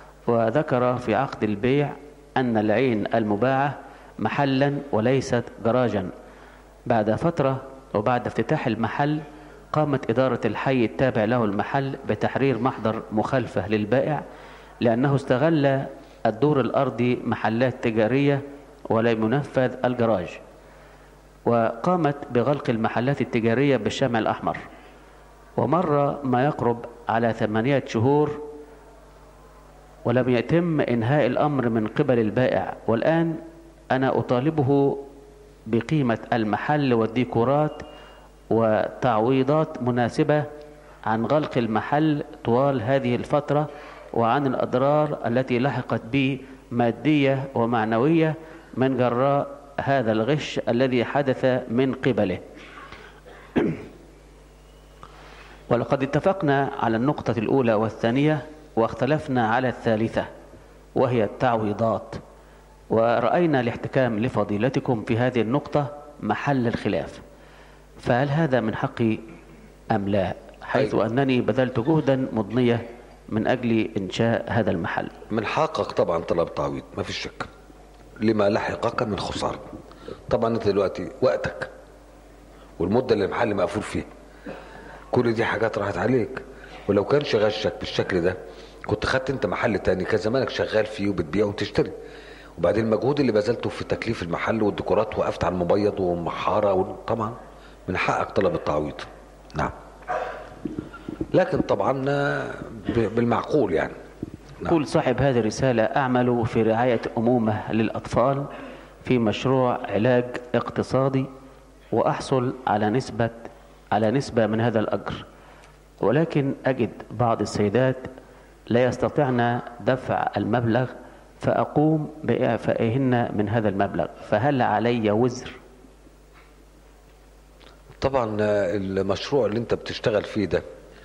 وذكر في عقد البيع أن العين المباعة محلا وليست جراجا بعد فترة وبعد افتتاح المحل قامت إدارة الحي التابع له المحل بتحرير محضر مخالفة للبائع لأنه استغل الدور الأرضي محلات تجارية ولم ينفذ الجراج وقامت بغلق المحلات التجارية بالشمع الأحمر ومر ما يقرب على ثمانية شهور ولم يتم إنهاء الأمر من قبل البائع والآن أنا أطالبه بقيمة المحل والديكورات وتعويضات مناسبة عن غلق المحل طوال هذه الفترة وعن الأضرار التي لحقت به مادية ومعنوية من جراء هذا الغش الذي حدث من قبله ولقد اتفقنا على النقطة الأولى والثانية واختلفنا على الثالثة وهي التعويضات ورأينا الاحتكام لفضيلتكم في هذه النقطة محل الخلاف فهل هذا من حقي أم لا حيث أيوة. أنني بذلت جهدا مضنية من أجل إنشاء هذا المحل من حقك طبعا طلب تعويض ما فيش شك لما لحقك من خسارة طبعا انت دلوقتي وقتك والمدة اللي المحل مقفول فيها كل دي حاجات راحت عليك ولو كان غشك بالشكل ده كنت خدت انت محل تاني كان زمانك شغال فيه وبتبيع وتشتري وبعدين المجهود اللي بذلته في تكليف المحل والديكورات وقفت على المبيض والمحاره طبعا من حقك طلب التعويض نعم لكن طبعا بالمعقول يعني نعم. يقول صاحب هذه الرسالة أعمل في رعاية أمومة للأطفال في مشروع علاج اقتصادي وأحصل على نسبة على نسبة من هذا الأجر ولكن أجد بعض السيدات لا يستطعن دفع المبلغ فأقوم بإعفائهن من هذا المبلغ فهل علي وزر طبعا المشروع اللي انت بتشتغل فيه ده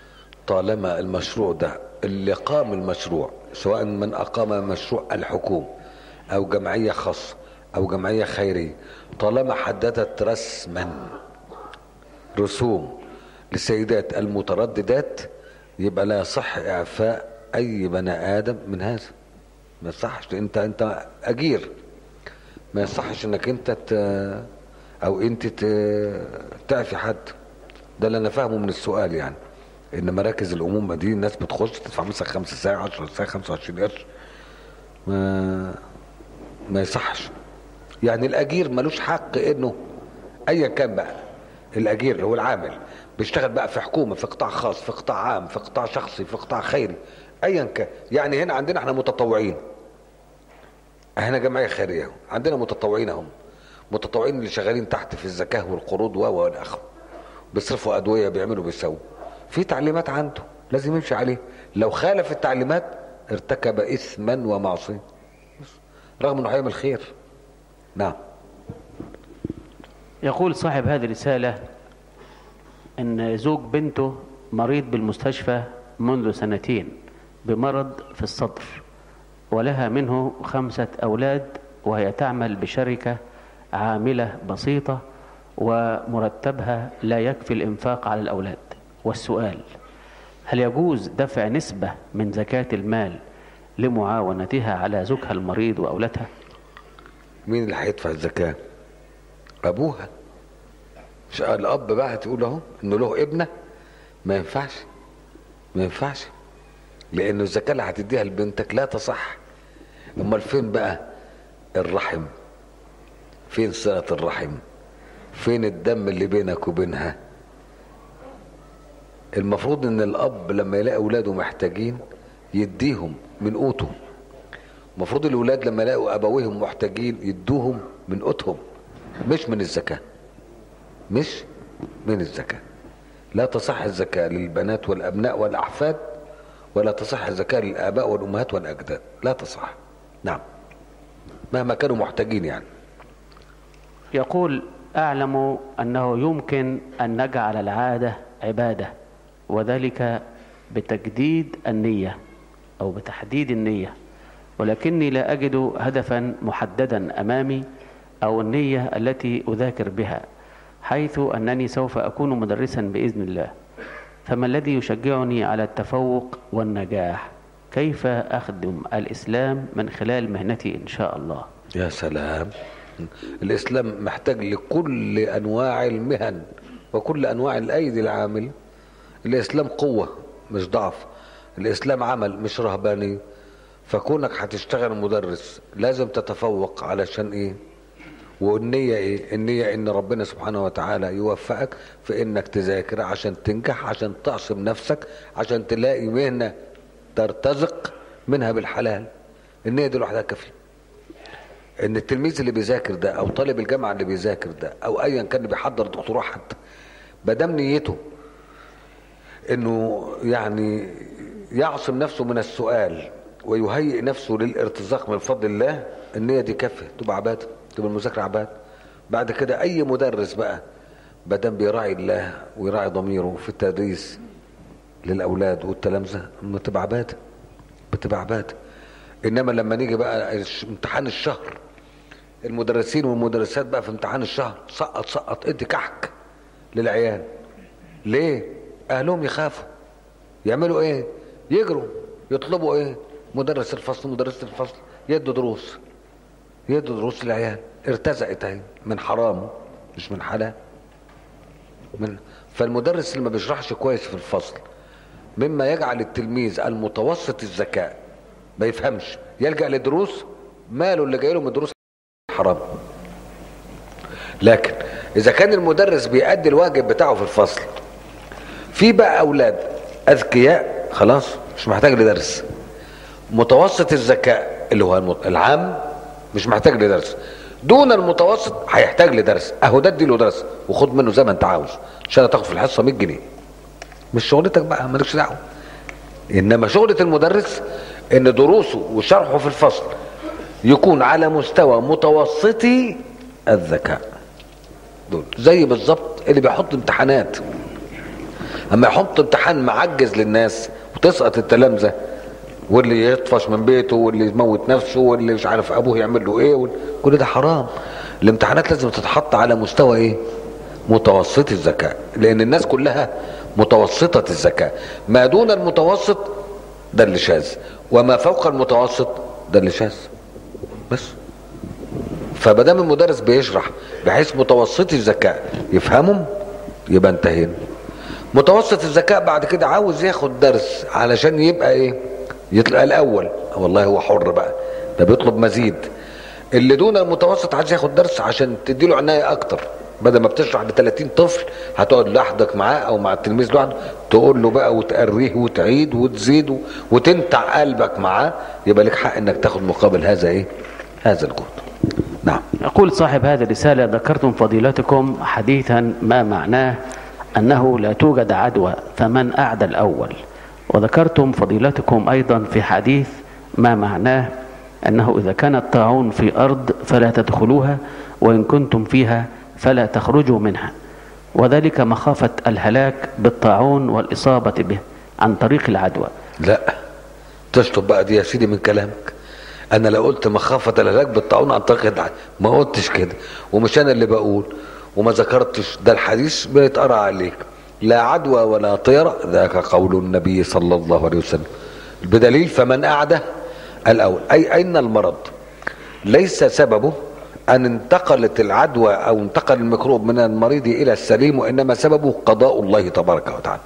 طالما المشروع ده اللي قام المشروع سواء من أقام مشروع الحكومة أو جمعية خاصة أو جمعية خيرية طالما حددت رسما رسوم للسيدات المترددات يبقى لا يصح إعفاء أي بني آدم من هذا ما يصحش انت انت اجير ما يصحش انك انت ت... او انت ت... تعفي حد ده اللي انا فاهمه من السؤال يعني ان مراكز الامومه دي الناس بتخش تدفع مثلا 5 ساعه 10 ساعه 25 قرش ما ما يصحش يعني الاجير ملوش حق انه ايا كان بقى الاجير اللي هو العامل بيشتغل بقى في حكومه في قطاع خاص في قطاع عام في قطاع شخصي في قطاع خيري ايا كان يعني هنا عندنا احنا متطوعين احنا جمعيه خيريه عندنا متطوعين اهم متطوعين اللي شغالين تحت في الزكاه والقروض و و اخره بيصرفوا ادويه بيعملوا بيسووا في تعليمات عنده لازم يمشي عليه لو خالف التعليمات ارتكب اثما ومعصيه رغم انه هيعمل خير نعم يقول صاحب هذه الرسالة أن زوج بنته مريض بالمستشفى منذ سنتين بمرض في الصدر ولها منه خمسة أولاد وهي تعمل بشركة عاملة بسيطة ومرتبها لا يكفي الإنفاق على الأولاد والسؤال هل يجوز دفع نسبة من زكاة المال لمعاونتها على زوجها المريض وأولادها مين اللي هيدفع الزكاه ابوها مش الاب بقى هتقول اهو انه له ابنه ما ينفعش ما ينفعش لان الزكاه اللي هتديها لبنتك لا تصح امال فين بقى الرحم فين صله الرحم فين الدم اللي بينك وبينها المفروض ان الاب لما يلاقي اولاده محتاجين يديهم من قوته المفروض الاولاد لما يلاقوا ابويهم محتاجين يدوهم من قوتهم مش من الزكاه مش من الزكاه لا تصح الزكاه للبنات والابناء والاحفاد ولا تصح الزكاه للاباء والامهات والاجداد لا تصح نعم مهما كانوا محتاجين يعني يقول أعلم أنه يمكن أن نجعل العادة عبادة وذلك بتجديد النية أو بتحديد النية ولكني لا أجد هدفا محددا أمامي أو النية التي أذاكر بها حيث أنني سوف أكون مدرسا بإذن الله فما الذي يشجعني على التفوق والنجاح كيف أخدم الإسلام من خلال مهنتي إن شاء الله يا سلام الاسلام محتاج لكل انواع المهن وكل انواع الايدي العامل الاسلام قوه مش ضعف الاسلام عمل مش رهباني فكونك هتشتغل مدرس لازم تتفوق علشان ايه والنية ايه النية ان ربنا سبحانه وتعالى يوفقك في انك تذاكر عشان تنجح عشان تعصم نفسك عشان تلاقي مهنة ترتزق منها بالحلال النية دي لوحدها كافية ان التلميذ اللي بيذاكر ده او طالب الجامعه اللي بيذاكر ده او ايا كان اللي بيحضر دكتوراه حتى ما دام نيته انه يعني يعصم نفسه من السؤال ويهيئ نفسه للارتزاق من فضل الله النيه دي كافيه تبقى عباده تبقى المذاكره عباده بعد كده اي مدرس بقى ما دام بيراعي الله ويراعي ضميره في التدريس للاولاد والتلامذه ما تبقى عباده بتبقى عباده انما لما نيجي بقى امتحان الشهر المدرسين والمدرسات بقى في امتحان الشهر سقط سقط ادي كحك للعيال ليه اهلهم يخافوا يعملوا ايه يجروا يطلبوا ايه مدرس الفصل مدرسة الفصل يدوا دروس يدوا دروس للعيال ارتزقت اهي من حرام مش من حلال من فالمدرس اللي ما بيشرحش كويس في الفصل مما يجعل التلميذ المتوسط الذكاء ما يفهمش يلجأ لدروس ماله اللي جاي له من دروس حرام لكن اذا كان المدرس بيأدي الواجب بتاعه في الفصل في بقى اولاد اذكياء خلاص مش محتاج لدرس متوسط الذكاء اللي هو العام مش محتاج لدرس دون المتوسط هيحتاج لدرس اهو ده اديله درس وخد منه زي ما انت عاوز عشان تاخد في الحصه 100 جنيه مش شغلتك بقى مالكش دعوه انما شغله المدرس ان دروسه وشرحه في الفصل يكون على مستوى متوسطي الذكاء دول زي بالظبط اللي بيحط امتحانات اما يحط امتحان معجز للناس وتسقط التلامذه واللي يطفش من بيته واللي يموت نفسه واللي مش عارف ابوه يعمل له ايه وال- كل ده حرام الامتحانات لازم تتحط على مستوى ايه متوسط الذكاء لان الناس كلها متوسطة الذكاء ما دون المتوسط ده اللي شاذ وما فوق المتوسط ده اللي شاذ بس فمادام المدرس بيشرح بحيث متوسطي الذكاء يفهمهم يبقى انتهينا متوسط الذكاء بعد كده عاوز ياخد درس علشان يبقى ايه يطلع الاول والله هو حر بقى ده بيطلب مزيد اللي دون المتوسط عايز ياخد درس عشان تديله عنايه اكتر بدل ما بتشرح ل 30 طفل هتقعد لوحدك معاه او مع التلميذ لوحده تقول له بقى وتقريه وتعيد وتزيد وتنتع قلبك معاه يبقى لك حق انك تاخد مقابل هذا ايه هذا الجهد نعم يقول صاحب هذه الرسالة ذكرتم فضيلتكم حديثا ما معناه أنه لا توجد عدوى فمن أعدى الأول وذكرتم فضيلتكم أيضا في حديث ما معناه أنه إذا كان الطاعون في أرض فلا تدخلوها وإن كنتم فيها فلا تخرجوا منها وذلك مخافة الهلاك بالطاعون والإصابة به عن طريق العدوى لا تشطب بقى دي يا سيدي من كلامك انا لو قلت مخافه الهلاك بالطاعون عن طريق الدعاء ما قلتش كده ومش انا اللي بقول وما ذكرتش ده الحديث بيتقرا عليك لا عدوى ولا طيرة ذاك قول النبي صلى الله عليه وسلم بدليل فمن أعدى الأول أي أين المرض ليس سببه أن انتقلت العدوى أو انتقل الميكروب من المريض إلى السليم وإنما سببه قضاء الله تبارك وتعالى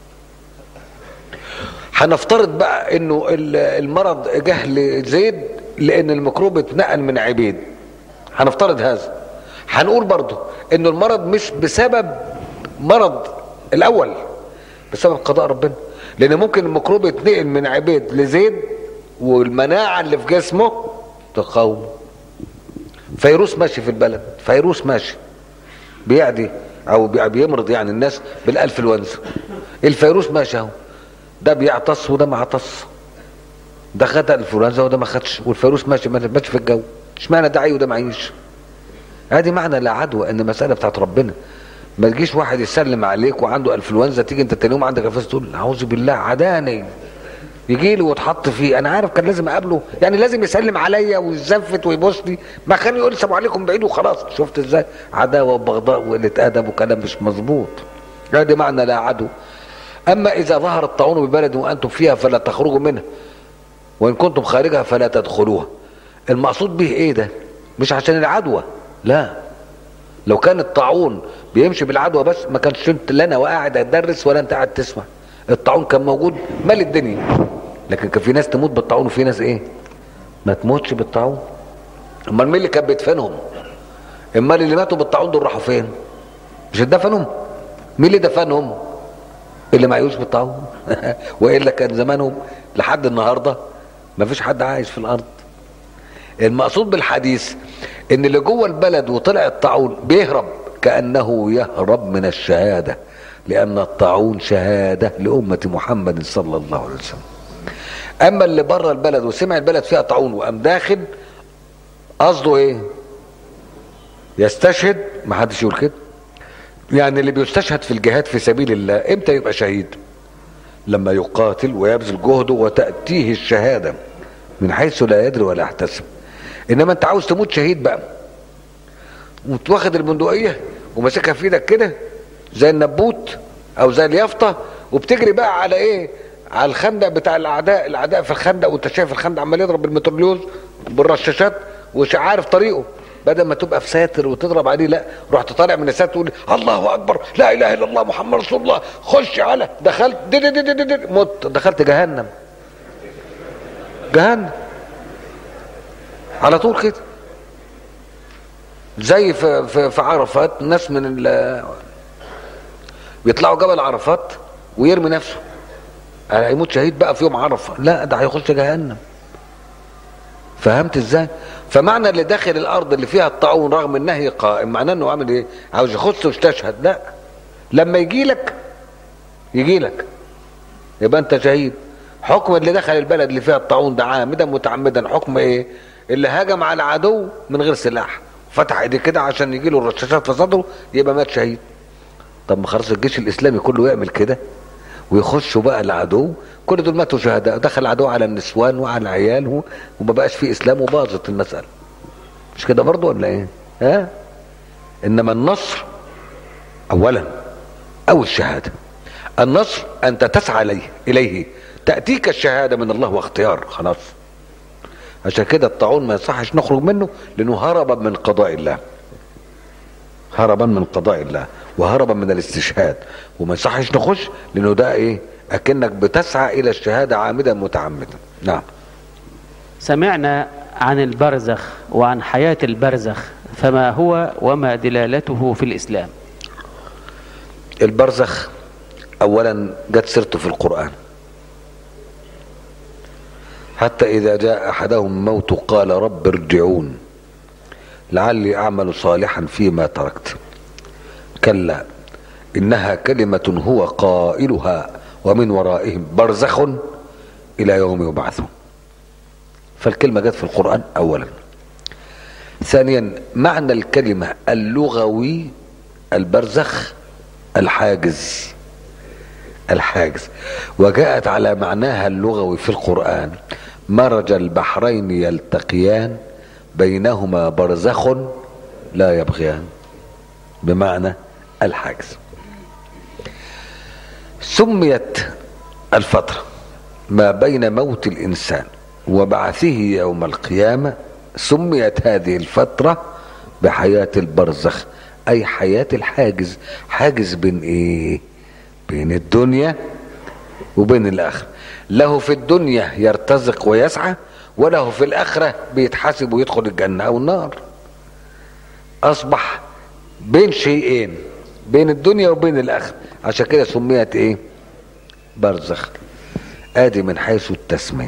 هنفترض بقى انه المرض جه لزيد لان الميكروب اتنقل من عبيد هنفترض هذا هنقول برضه انه المرض مش بسبب مرض الاول بسبب قضاء ربنا لان ممكن الميكروب يتنقل من عبيد لزيد والمناعه اللي في جسمه تقاومه فيروس ماشي في البلد فيروس ماشي بيعدي او بيمرض يعني الناس بالانفلونزا الفيروس ماشي اهو ده بيعطس وده ما عطس ده خد الانفلونزا وده ما خدش والفيروس ماشي ماشي في الجو اشمعنى ده عي وده معيش ادي معنى لا عدوى ان المساله بتاعت ربنا ما تجيش واحد يسلم عليك وعنده انفلونزا تيجي انت تاني يوم عندك انفلونزا تقول اعوذ بالله عداني يجي لي واتحط فيه انا عارف كان لازم اقابله يعني لازم يسلم عليا ويزفت ويبوس لي ما كان يقول السلام عليكم بعيد وخلاص شفت ازاي عداوه وبغضاء وقله ادب وكلام مش مظبوط ادي معنى لا عدو اما اذا ظهر الطاعون ببلد وانتم فيها فلا تخرجوا منها وان كنتم خارجها فلا تدخلوها المقصود به ايه ده مش عشان العدوى لا لو كان الطاعون بيمشي بالعدوى بس ما كانش انت لا انا وقاعد ادرس ولا انت قاعد تسمع الطاعون كان موجود مال الدنيا لكن كان في ناس تموت بالطاعون وفي ناس ايه ما تموتش بالطاعون امال مين اللي كان بيدفنهم امال اللي ماتوا بالطاعون دول راحوا فين مش اتدفنهم مين اللي دفنهم اللي معيوش بالطاعون والا كان زمانهم لحد النهارده ما فيش حد عايش في الارض المقصود بالحديث ان اللي جوه البلد وطلع الطاعون بيهرب كانه يهرب من الشهاده لان الطاعون شهاده لامه محمد صلى الله عليه وسلم اما اللي بره البلد وسمع البلد فيها طاعون وقام داخل قصده ايه يستشهد ما حدش يقول كده يعني اللي بيستشهد في الجهاد في سبيل الله امتى يبقى شهيد لما يقاتل ويبذل جهده وتأتيه الشهادة من حيث لا يدري ولا يحتسب انما انت عاوز تموت شهيد بقى وتواخد البندقية وماسكها في ايدك كده زي النبوت او زي اليافطة وبتجري بقى على ايه على الخندق بتاع الاعداء الاعداء في الخندق وانت شايف الخندق عمال يضرب بالمتروليوز بالرشاشات ومش عارف طريقه بدل ما تبقى في ساتر وتضرب عليه لا رحت طالع من الساتر تقول الله اكبر لا اله الا الله محمد رسول الله خش على دخلت دي دي دي دي دي مت دخلت جهنم جهنم على طول كده زي في في, في عرفات ناس من ال بيطلعوا جبل عرفات ويرمي نفسه هيموت شهيد بقى في يوم عرفه لا ده هيخش جهنم فهمت ازاي فمعنى اللي داخل الارض اللي فيها الطاعون رغم النهي قائم معناه انه عامل ايه عاوز يخش ويستشهد لا لما يجي لك يجي لك يبقى انت شهيد حكم اللي دخل البلد اللي فيها الطاعون ده عامدا متعمدا حكم ايه اللي هاجم على العدو من غير سلاح فتح ايديه كده عشان يجي له الرشاشات في صدره يبقى مات شهيد طب ما خلاص الجيش الاسلامي كله يعمل كده ويخشوا بقى العدو كل دول ماتوا شهداء دخل العدو على النسوان وعلى العيال و- وما بقاش في اسلام وباظت المساله مش كده برضه ولا ايه ها انما النصر اولا او الشهاده النصر انت تسعى اليه اليه تاتيك الشهاده من الله واختيار خلاص عشان كده الطاعون ما يصحش نخرج منه لانه هرب من قضاء الله هربا من قضاء الله وهربا من الاستشهاد وما يصحش نخش لانه ده ايه اكنك بتسعى الى الشهاده عامدا متعمدا نعم سمعنا عن البرزخ وعن حياة البرزخ فما هو وما دلالته في الإسلام البرزخ اولا جت سيرته في القران حتى اذا جاء احدهم الموت قال رب ارجعون لعلي اعمل صالحا فيما تركت كلا انها كلمه هو قائلها ومن ورائهم برزخ الى يوم يبعثون فالكلمه جت في القران اولا ثانيا معنى الكلمه اللغوي البرزخ الحاجز الحاجز وجاءت على معناها اللغوي في القرآن مرج البحرين يلتقيان بينهما برزخ لا يبغيان بمعنى الحاجز سميت الفترة ما بين موت الإنسان وبعثه يوم القيامة سميت هذه الفترة بحياة البرزخ أي حياة الحاجز حاجز بين إيه بين الدنيا وبين الآخرة له في الدنيا يرتزق ويسعى وله في الآخرة بيتحاسب ويدخل الجنة أو النار أصبح بين شيئين بين الدنيا وبين الآخرة عشان كده سميت إيه برزخ آدي من حيث التسمية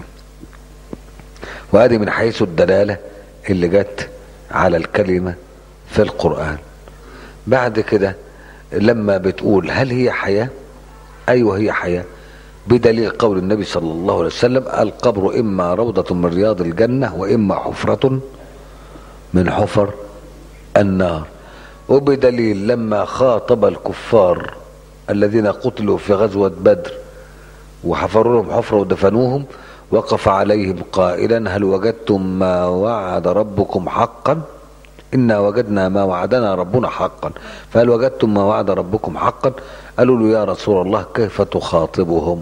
وآدي من حيث الدلالة اللي جت على الكلمة في القرآن بعد كده لما بتقول هل هي حياة أيوة هي حياة بدليل قول النبي صلى الله عليه وسلم القبر إما روضة من رياض الجنة وإما حفرة من حفر النار وبدليل لما خاطب الكفار الذين قتلوا في غزوة بدر وحفروا لهم حفرة ودفنوهم وقف عليهم قائلا هل وجدتم ما وعد ربكم حقا إنا وجدنا ما وعدنا ربنا حقا فهل وجدتم ما وعد ربكم حقا قالوا له يا رسول الله كيف تخاطبهم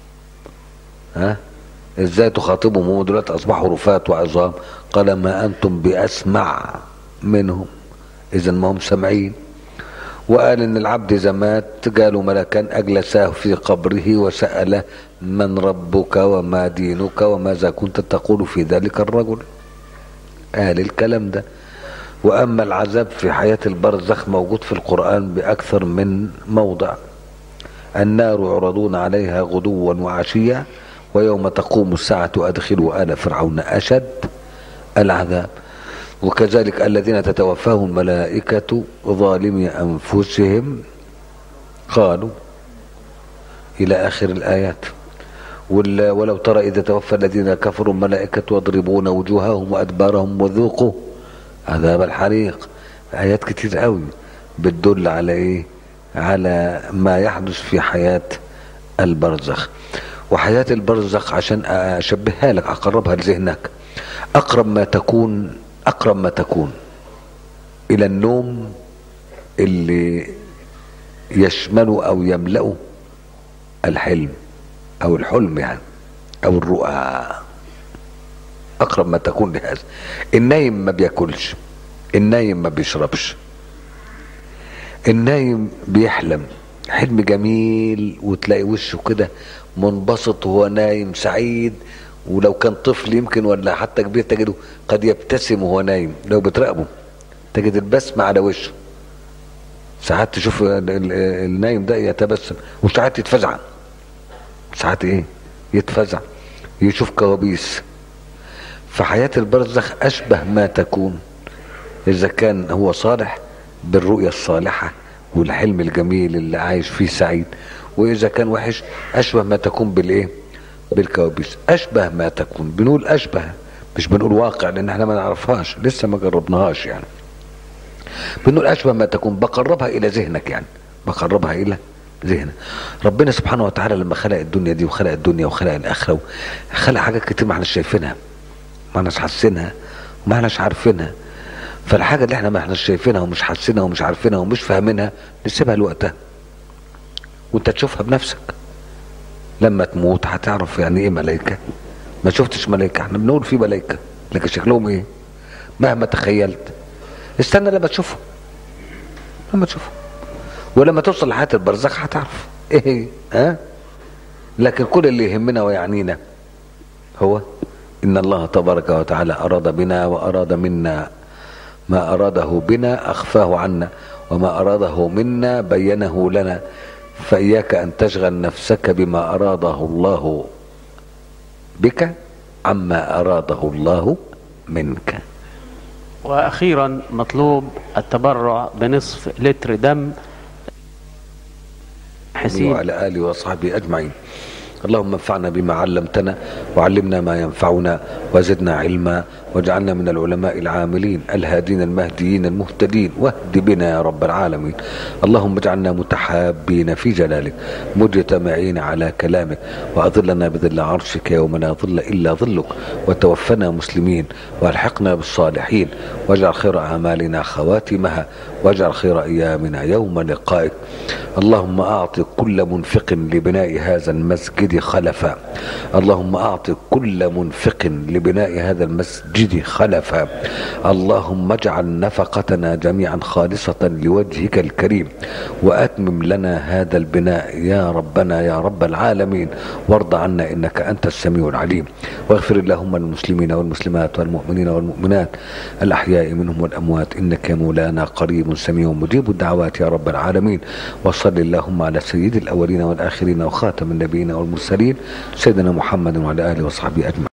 ها ازاي تخاطبهم هم دلوقتي اصبحوا رفات وعظام قال ما انتم باسمع منهم اذا ما هم سامعين وقال ان العبد اذا مات قالوا ملكان اجلساه في قبره وساله من ربك وما دينك وماذا كنت تقول في ذلك الرجل قال الكلام ده واما العذاب في حياه البرزخ موجود في القران باكثر من موضع النار يعرضون عليها غدوا وعشيا ويوم تقوم الساعه ادخلوا ال فرعون اشد العذاب وكذلك الذين تتوفاهم الملائكه ظالمي انفسهم قالوا الى اخر الايات وال- ولو ترى اذا توفى الذين كفروا الملائكه يضربون وجوههم وادبارهم وذوقوا عذاب الحريق آيات كتير قوي بتدل على إيه على ما يحدث في حياة البرزخ وحياة البرزخ عشان أشبهها لك أقربها لذهنك أقرب ما تكون أقرب ما تكون إلى النوم اللي يشمله أو يملأه الحلم أو الحلم يعني أو الرؤى اقرب ما تكون لهذا النايم ما بياكلش النايم ما بيشربش النايم بيحلم حلم جميل وتلاقي وشه كده منبسط وهو نايم سعيد ولو كان طفل يمكن ولا حتى كبير تجده قد يبتسم وهو نايم لو بتراقبه تجد البسمة على وشه ساعات تشوف ال- ال- النايم ده يتبسم وساعات يتفزع ساعات ايه يتفزع يشوف كوابيس فحياة البرزخ أشبه ما تكون إذا كان هو صالح بالرؤية الصالحة والحلم الجميل اللي عايش فيه سعيد وإذا كان وحش أشبه ما تكون بالإيه؟ بالكوابيس أشبه ما تكون بنقول أشبه مش بنقول واقع لأن احنا ما نعرفهاش لسه ما جربناهاش يعني بنقول أشبه ما تكون بقربها إلى ذهنك يعني بقربها الى ذهنك ربنا سبحانه وتعالى لما خلق الدنيا دي وخلق الدنيا وخلق الاخره خلق حاجات كتير ما احناش شايفينها ما احناش حاسينها وما احناش عارفينها فالحاجه اللي احنا ما احناش شايفينها ومش حاسينها ومش عارفينها ومش فاهمينها نسيبها لوقتها وانت تشوفها بنفسك لما تموت هتعرف يعني ايه ملائكه ما شفتش ملائكه احنا بنقول في ملائكه لكن شكلهم ايه مهما تخيلت استنى لما تشوفهم لما تشوفهم ولما توصل لحياه البرزخ هتعرف ايه هي ها لكن كل اللي يهمنا ويعنينا هو ان الله تبارك وتعالى اراد بنا واراد منا ما اراده بنا اخفاه عنا وما اراده منا بينه لنا فاياك ان تشغل نفسك بما اراده الله بك عما اراده الله منك وأخيرا مطلوب التبرع بنصف لتر دم حسين وعلى آله وصحبه أجمعين اللهم انفعنا بما علمتنا وعلمنا ما ينفعنا وزدنا علما واجعلنا من العلماء العاملين الهادين المهديين المهتدين واهد بنا يا رب العالمين اللهم اجعلنا متحابين في جلالك مجتمعين على كلامك واظلنا بظل عرشك يوم لا ظل الا ظلك وتوفنا مسلمين والحقنا بالصالحين واجعل خير اعمالنا خواتمها واجعل خير ايامنا يوم لقائك اللهم اعط كل منفق لبناء هذا المسجد خلفا اللهم اعط كل منفق لبناء هذا المسجد خلفا اللهم اجعل نفقتنا جميعا خالصة لوجهك الكريم واتمم لنا هذا البناء يا ربنا يا رب العالمين وارض عنا انك انت السميع العليم واغفر اللهم للمسلمين والمسلمات والمؤمنين والمؤمنات الاحياء منهم والاموات انك يا مولانا قريب سميع مجيب الدعوات يا رب العالمين وصل اللهم على سيد الاولين والاخرين وخاتم النبيين والمرسلين سيدنا محمد وعلى اله وصحبه اجمعين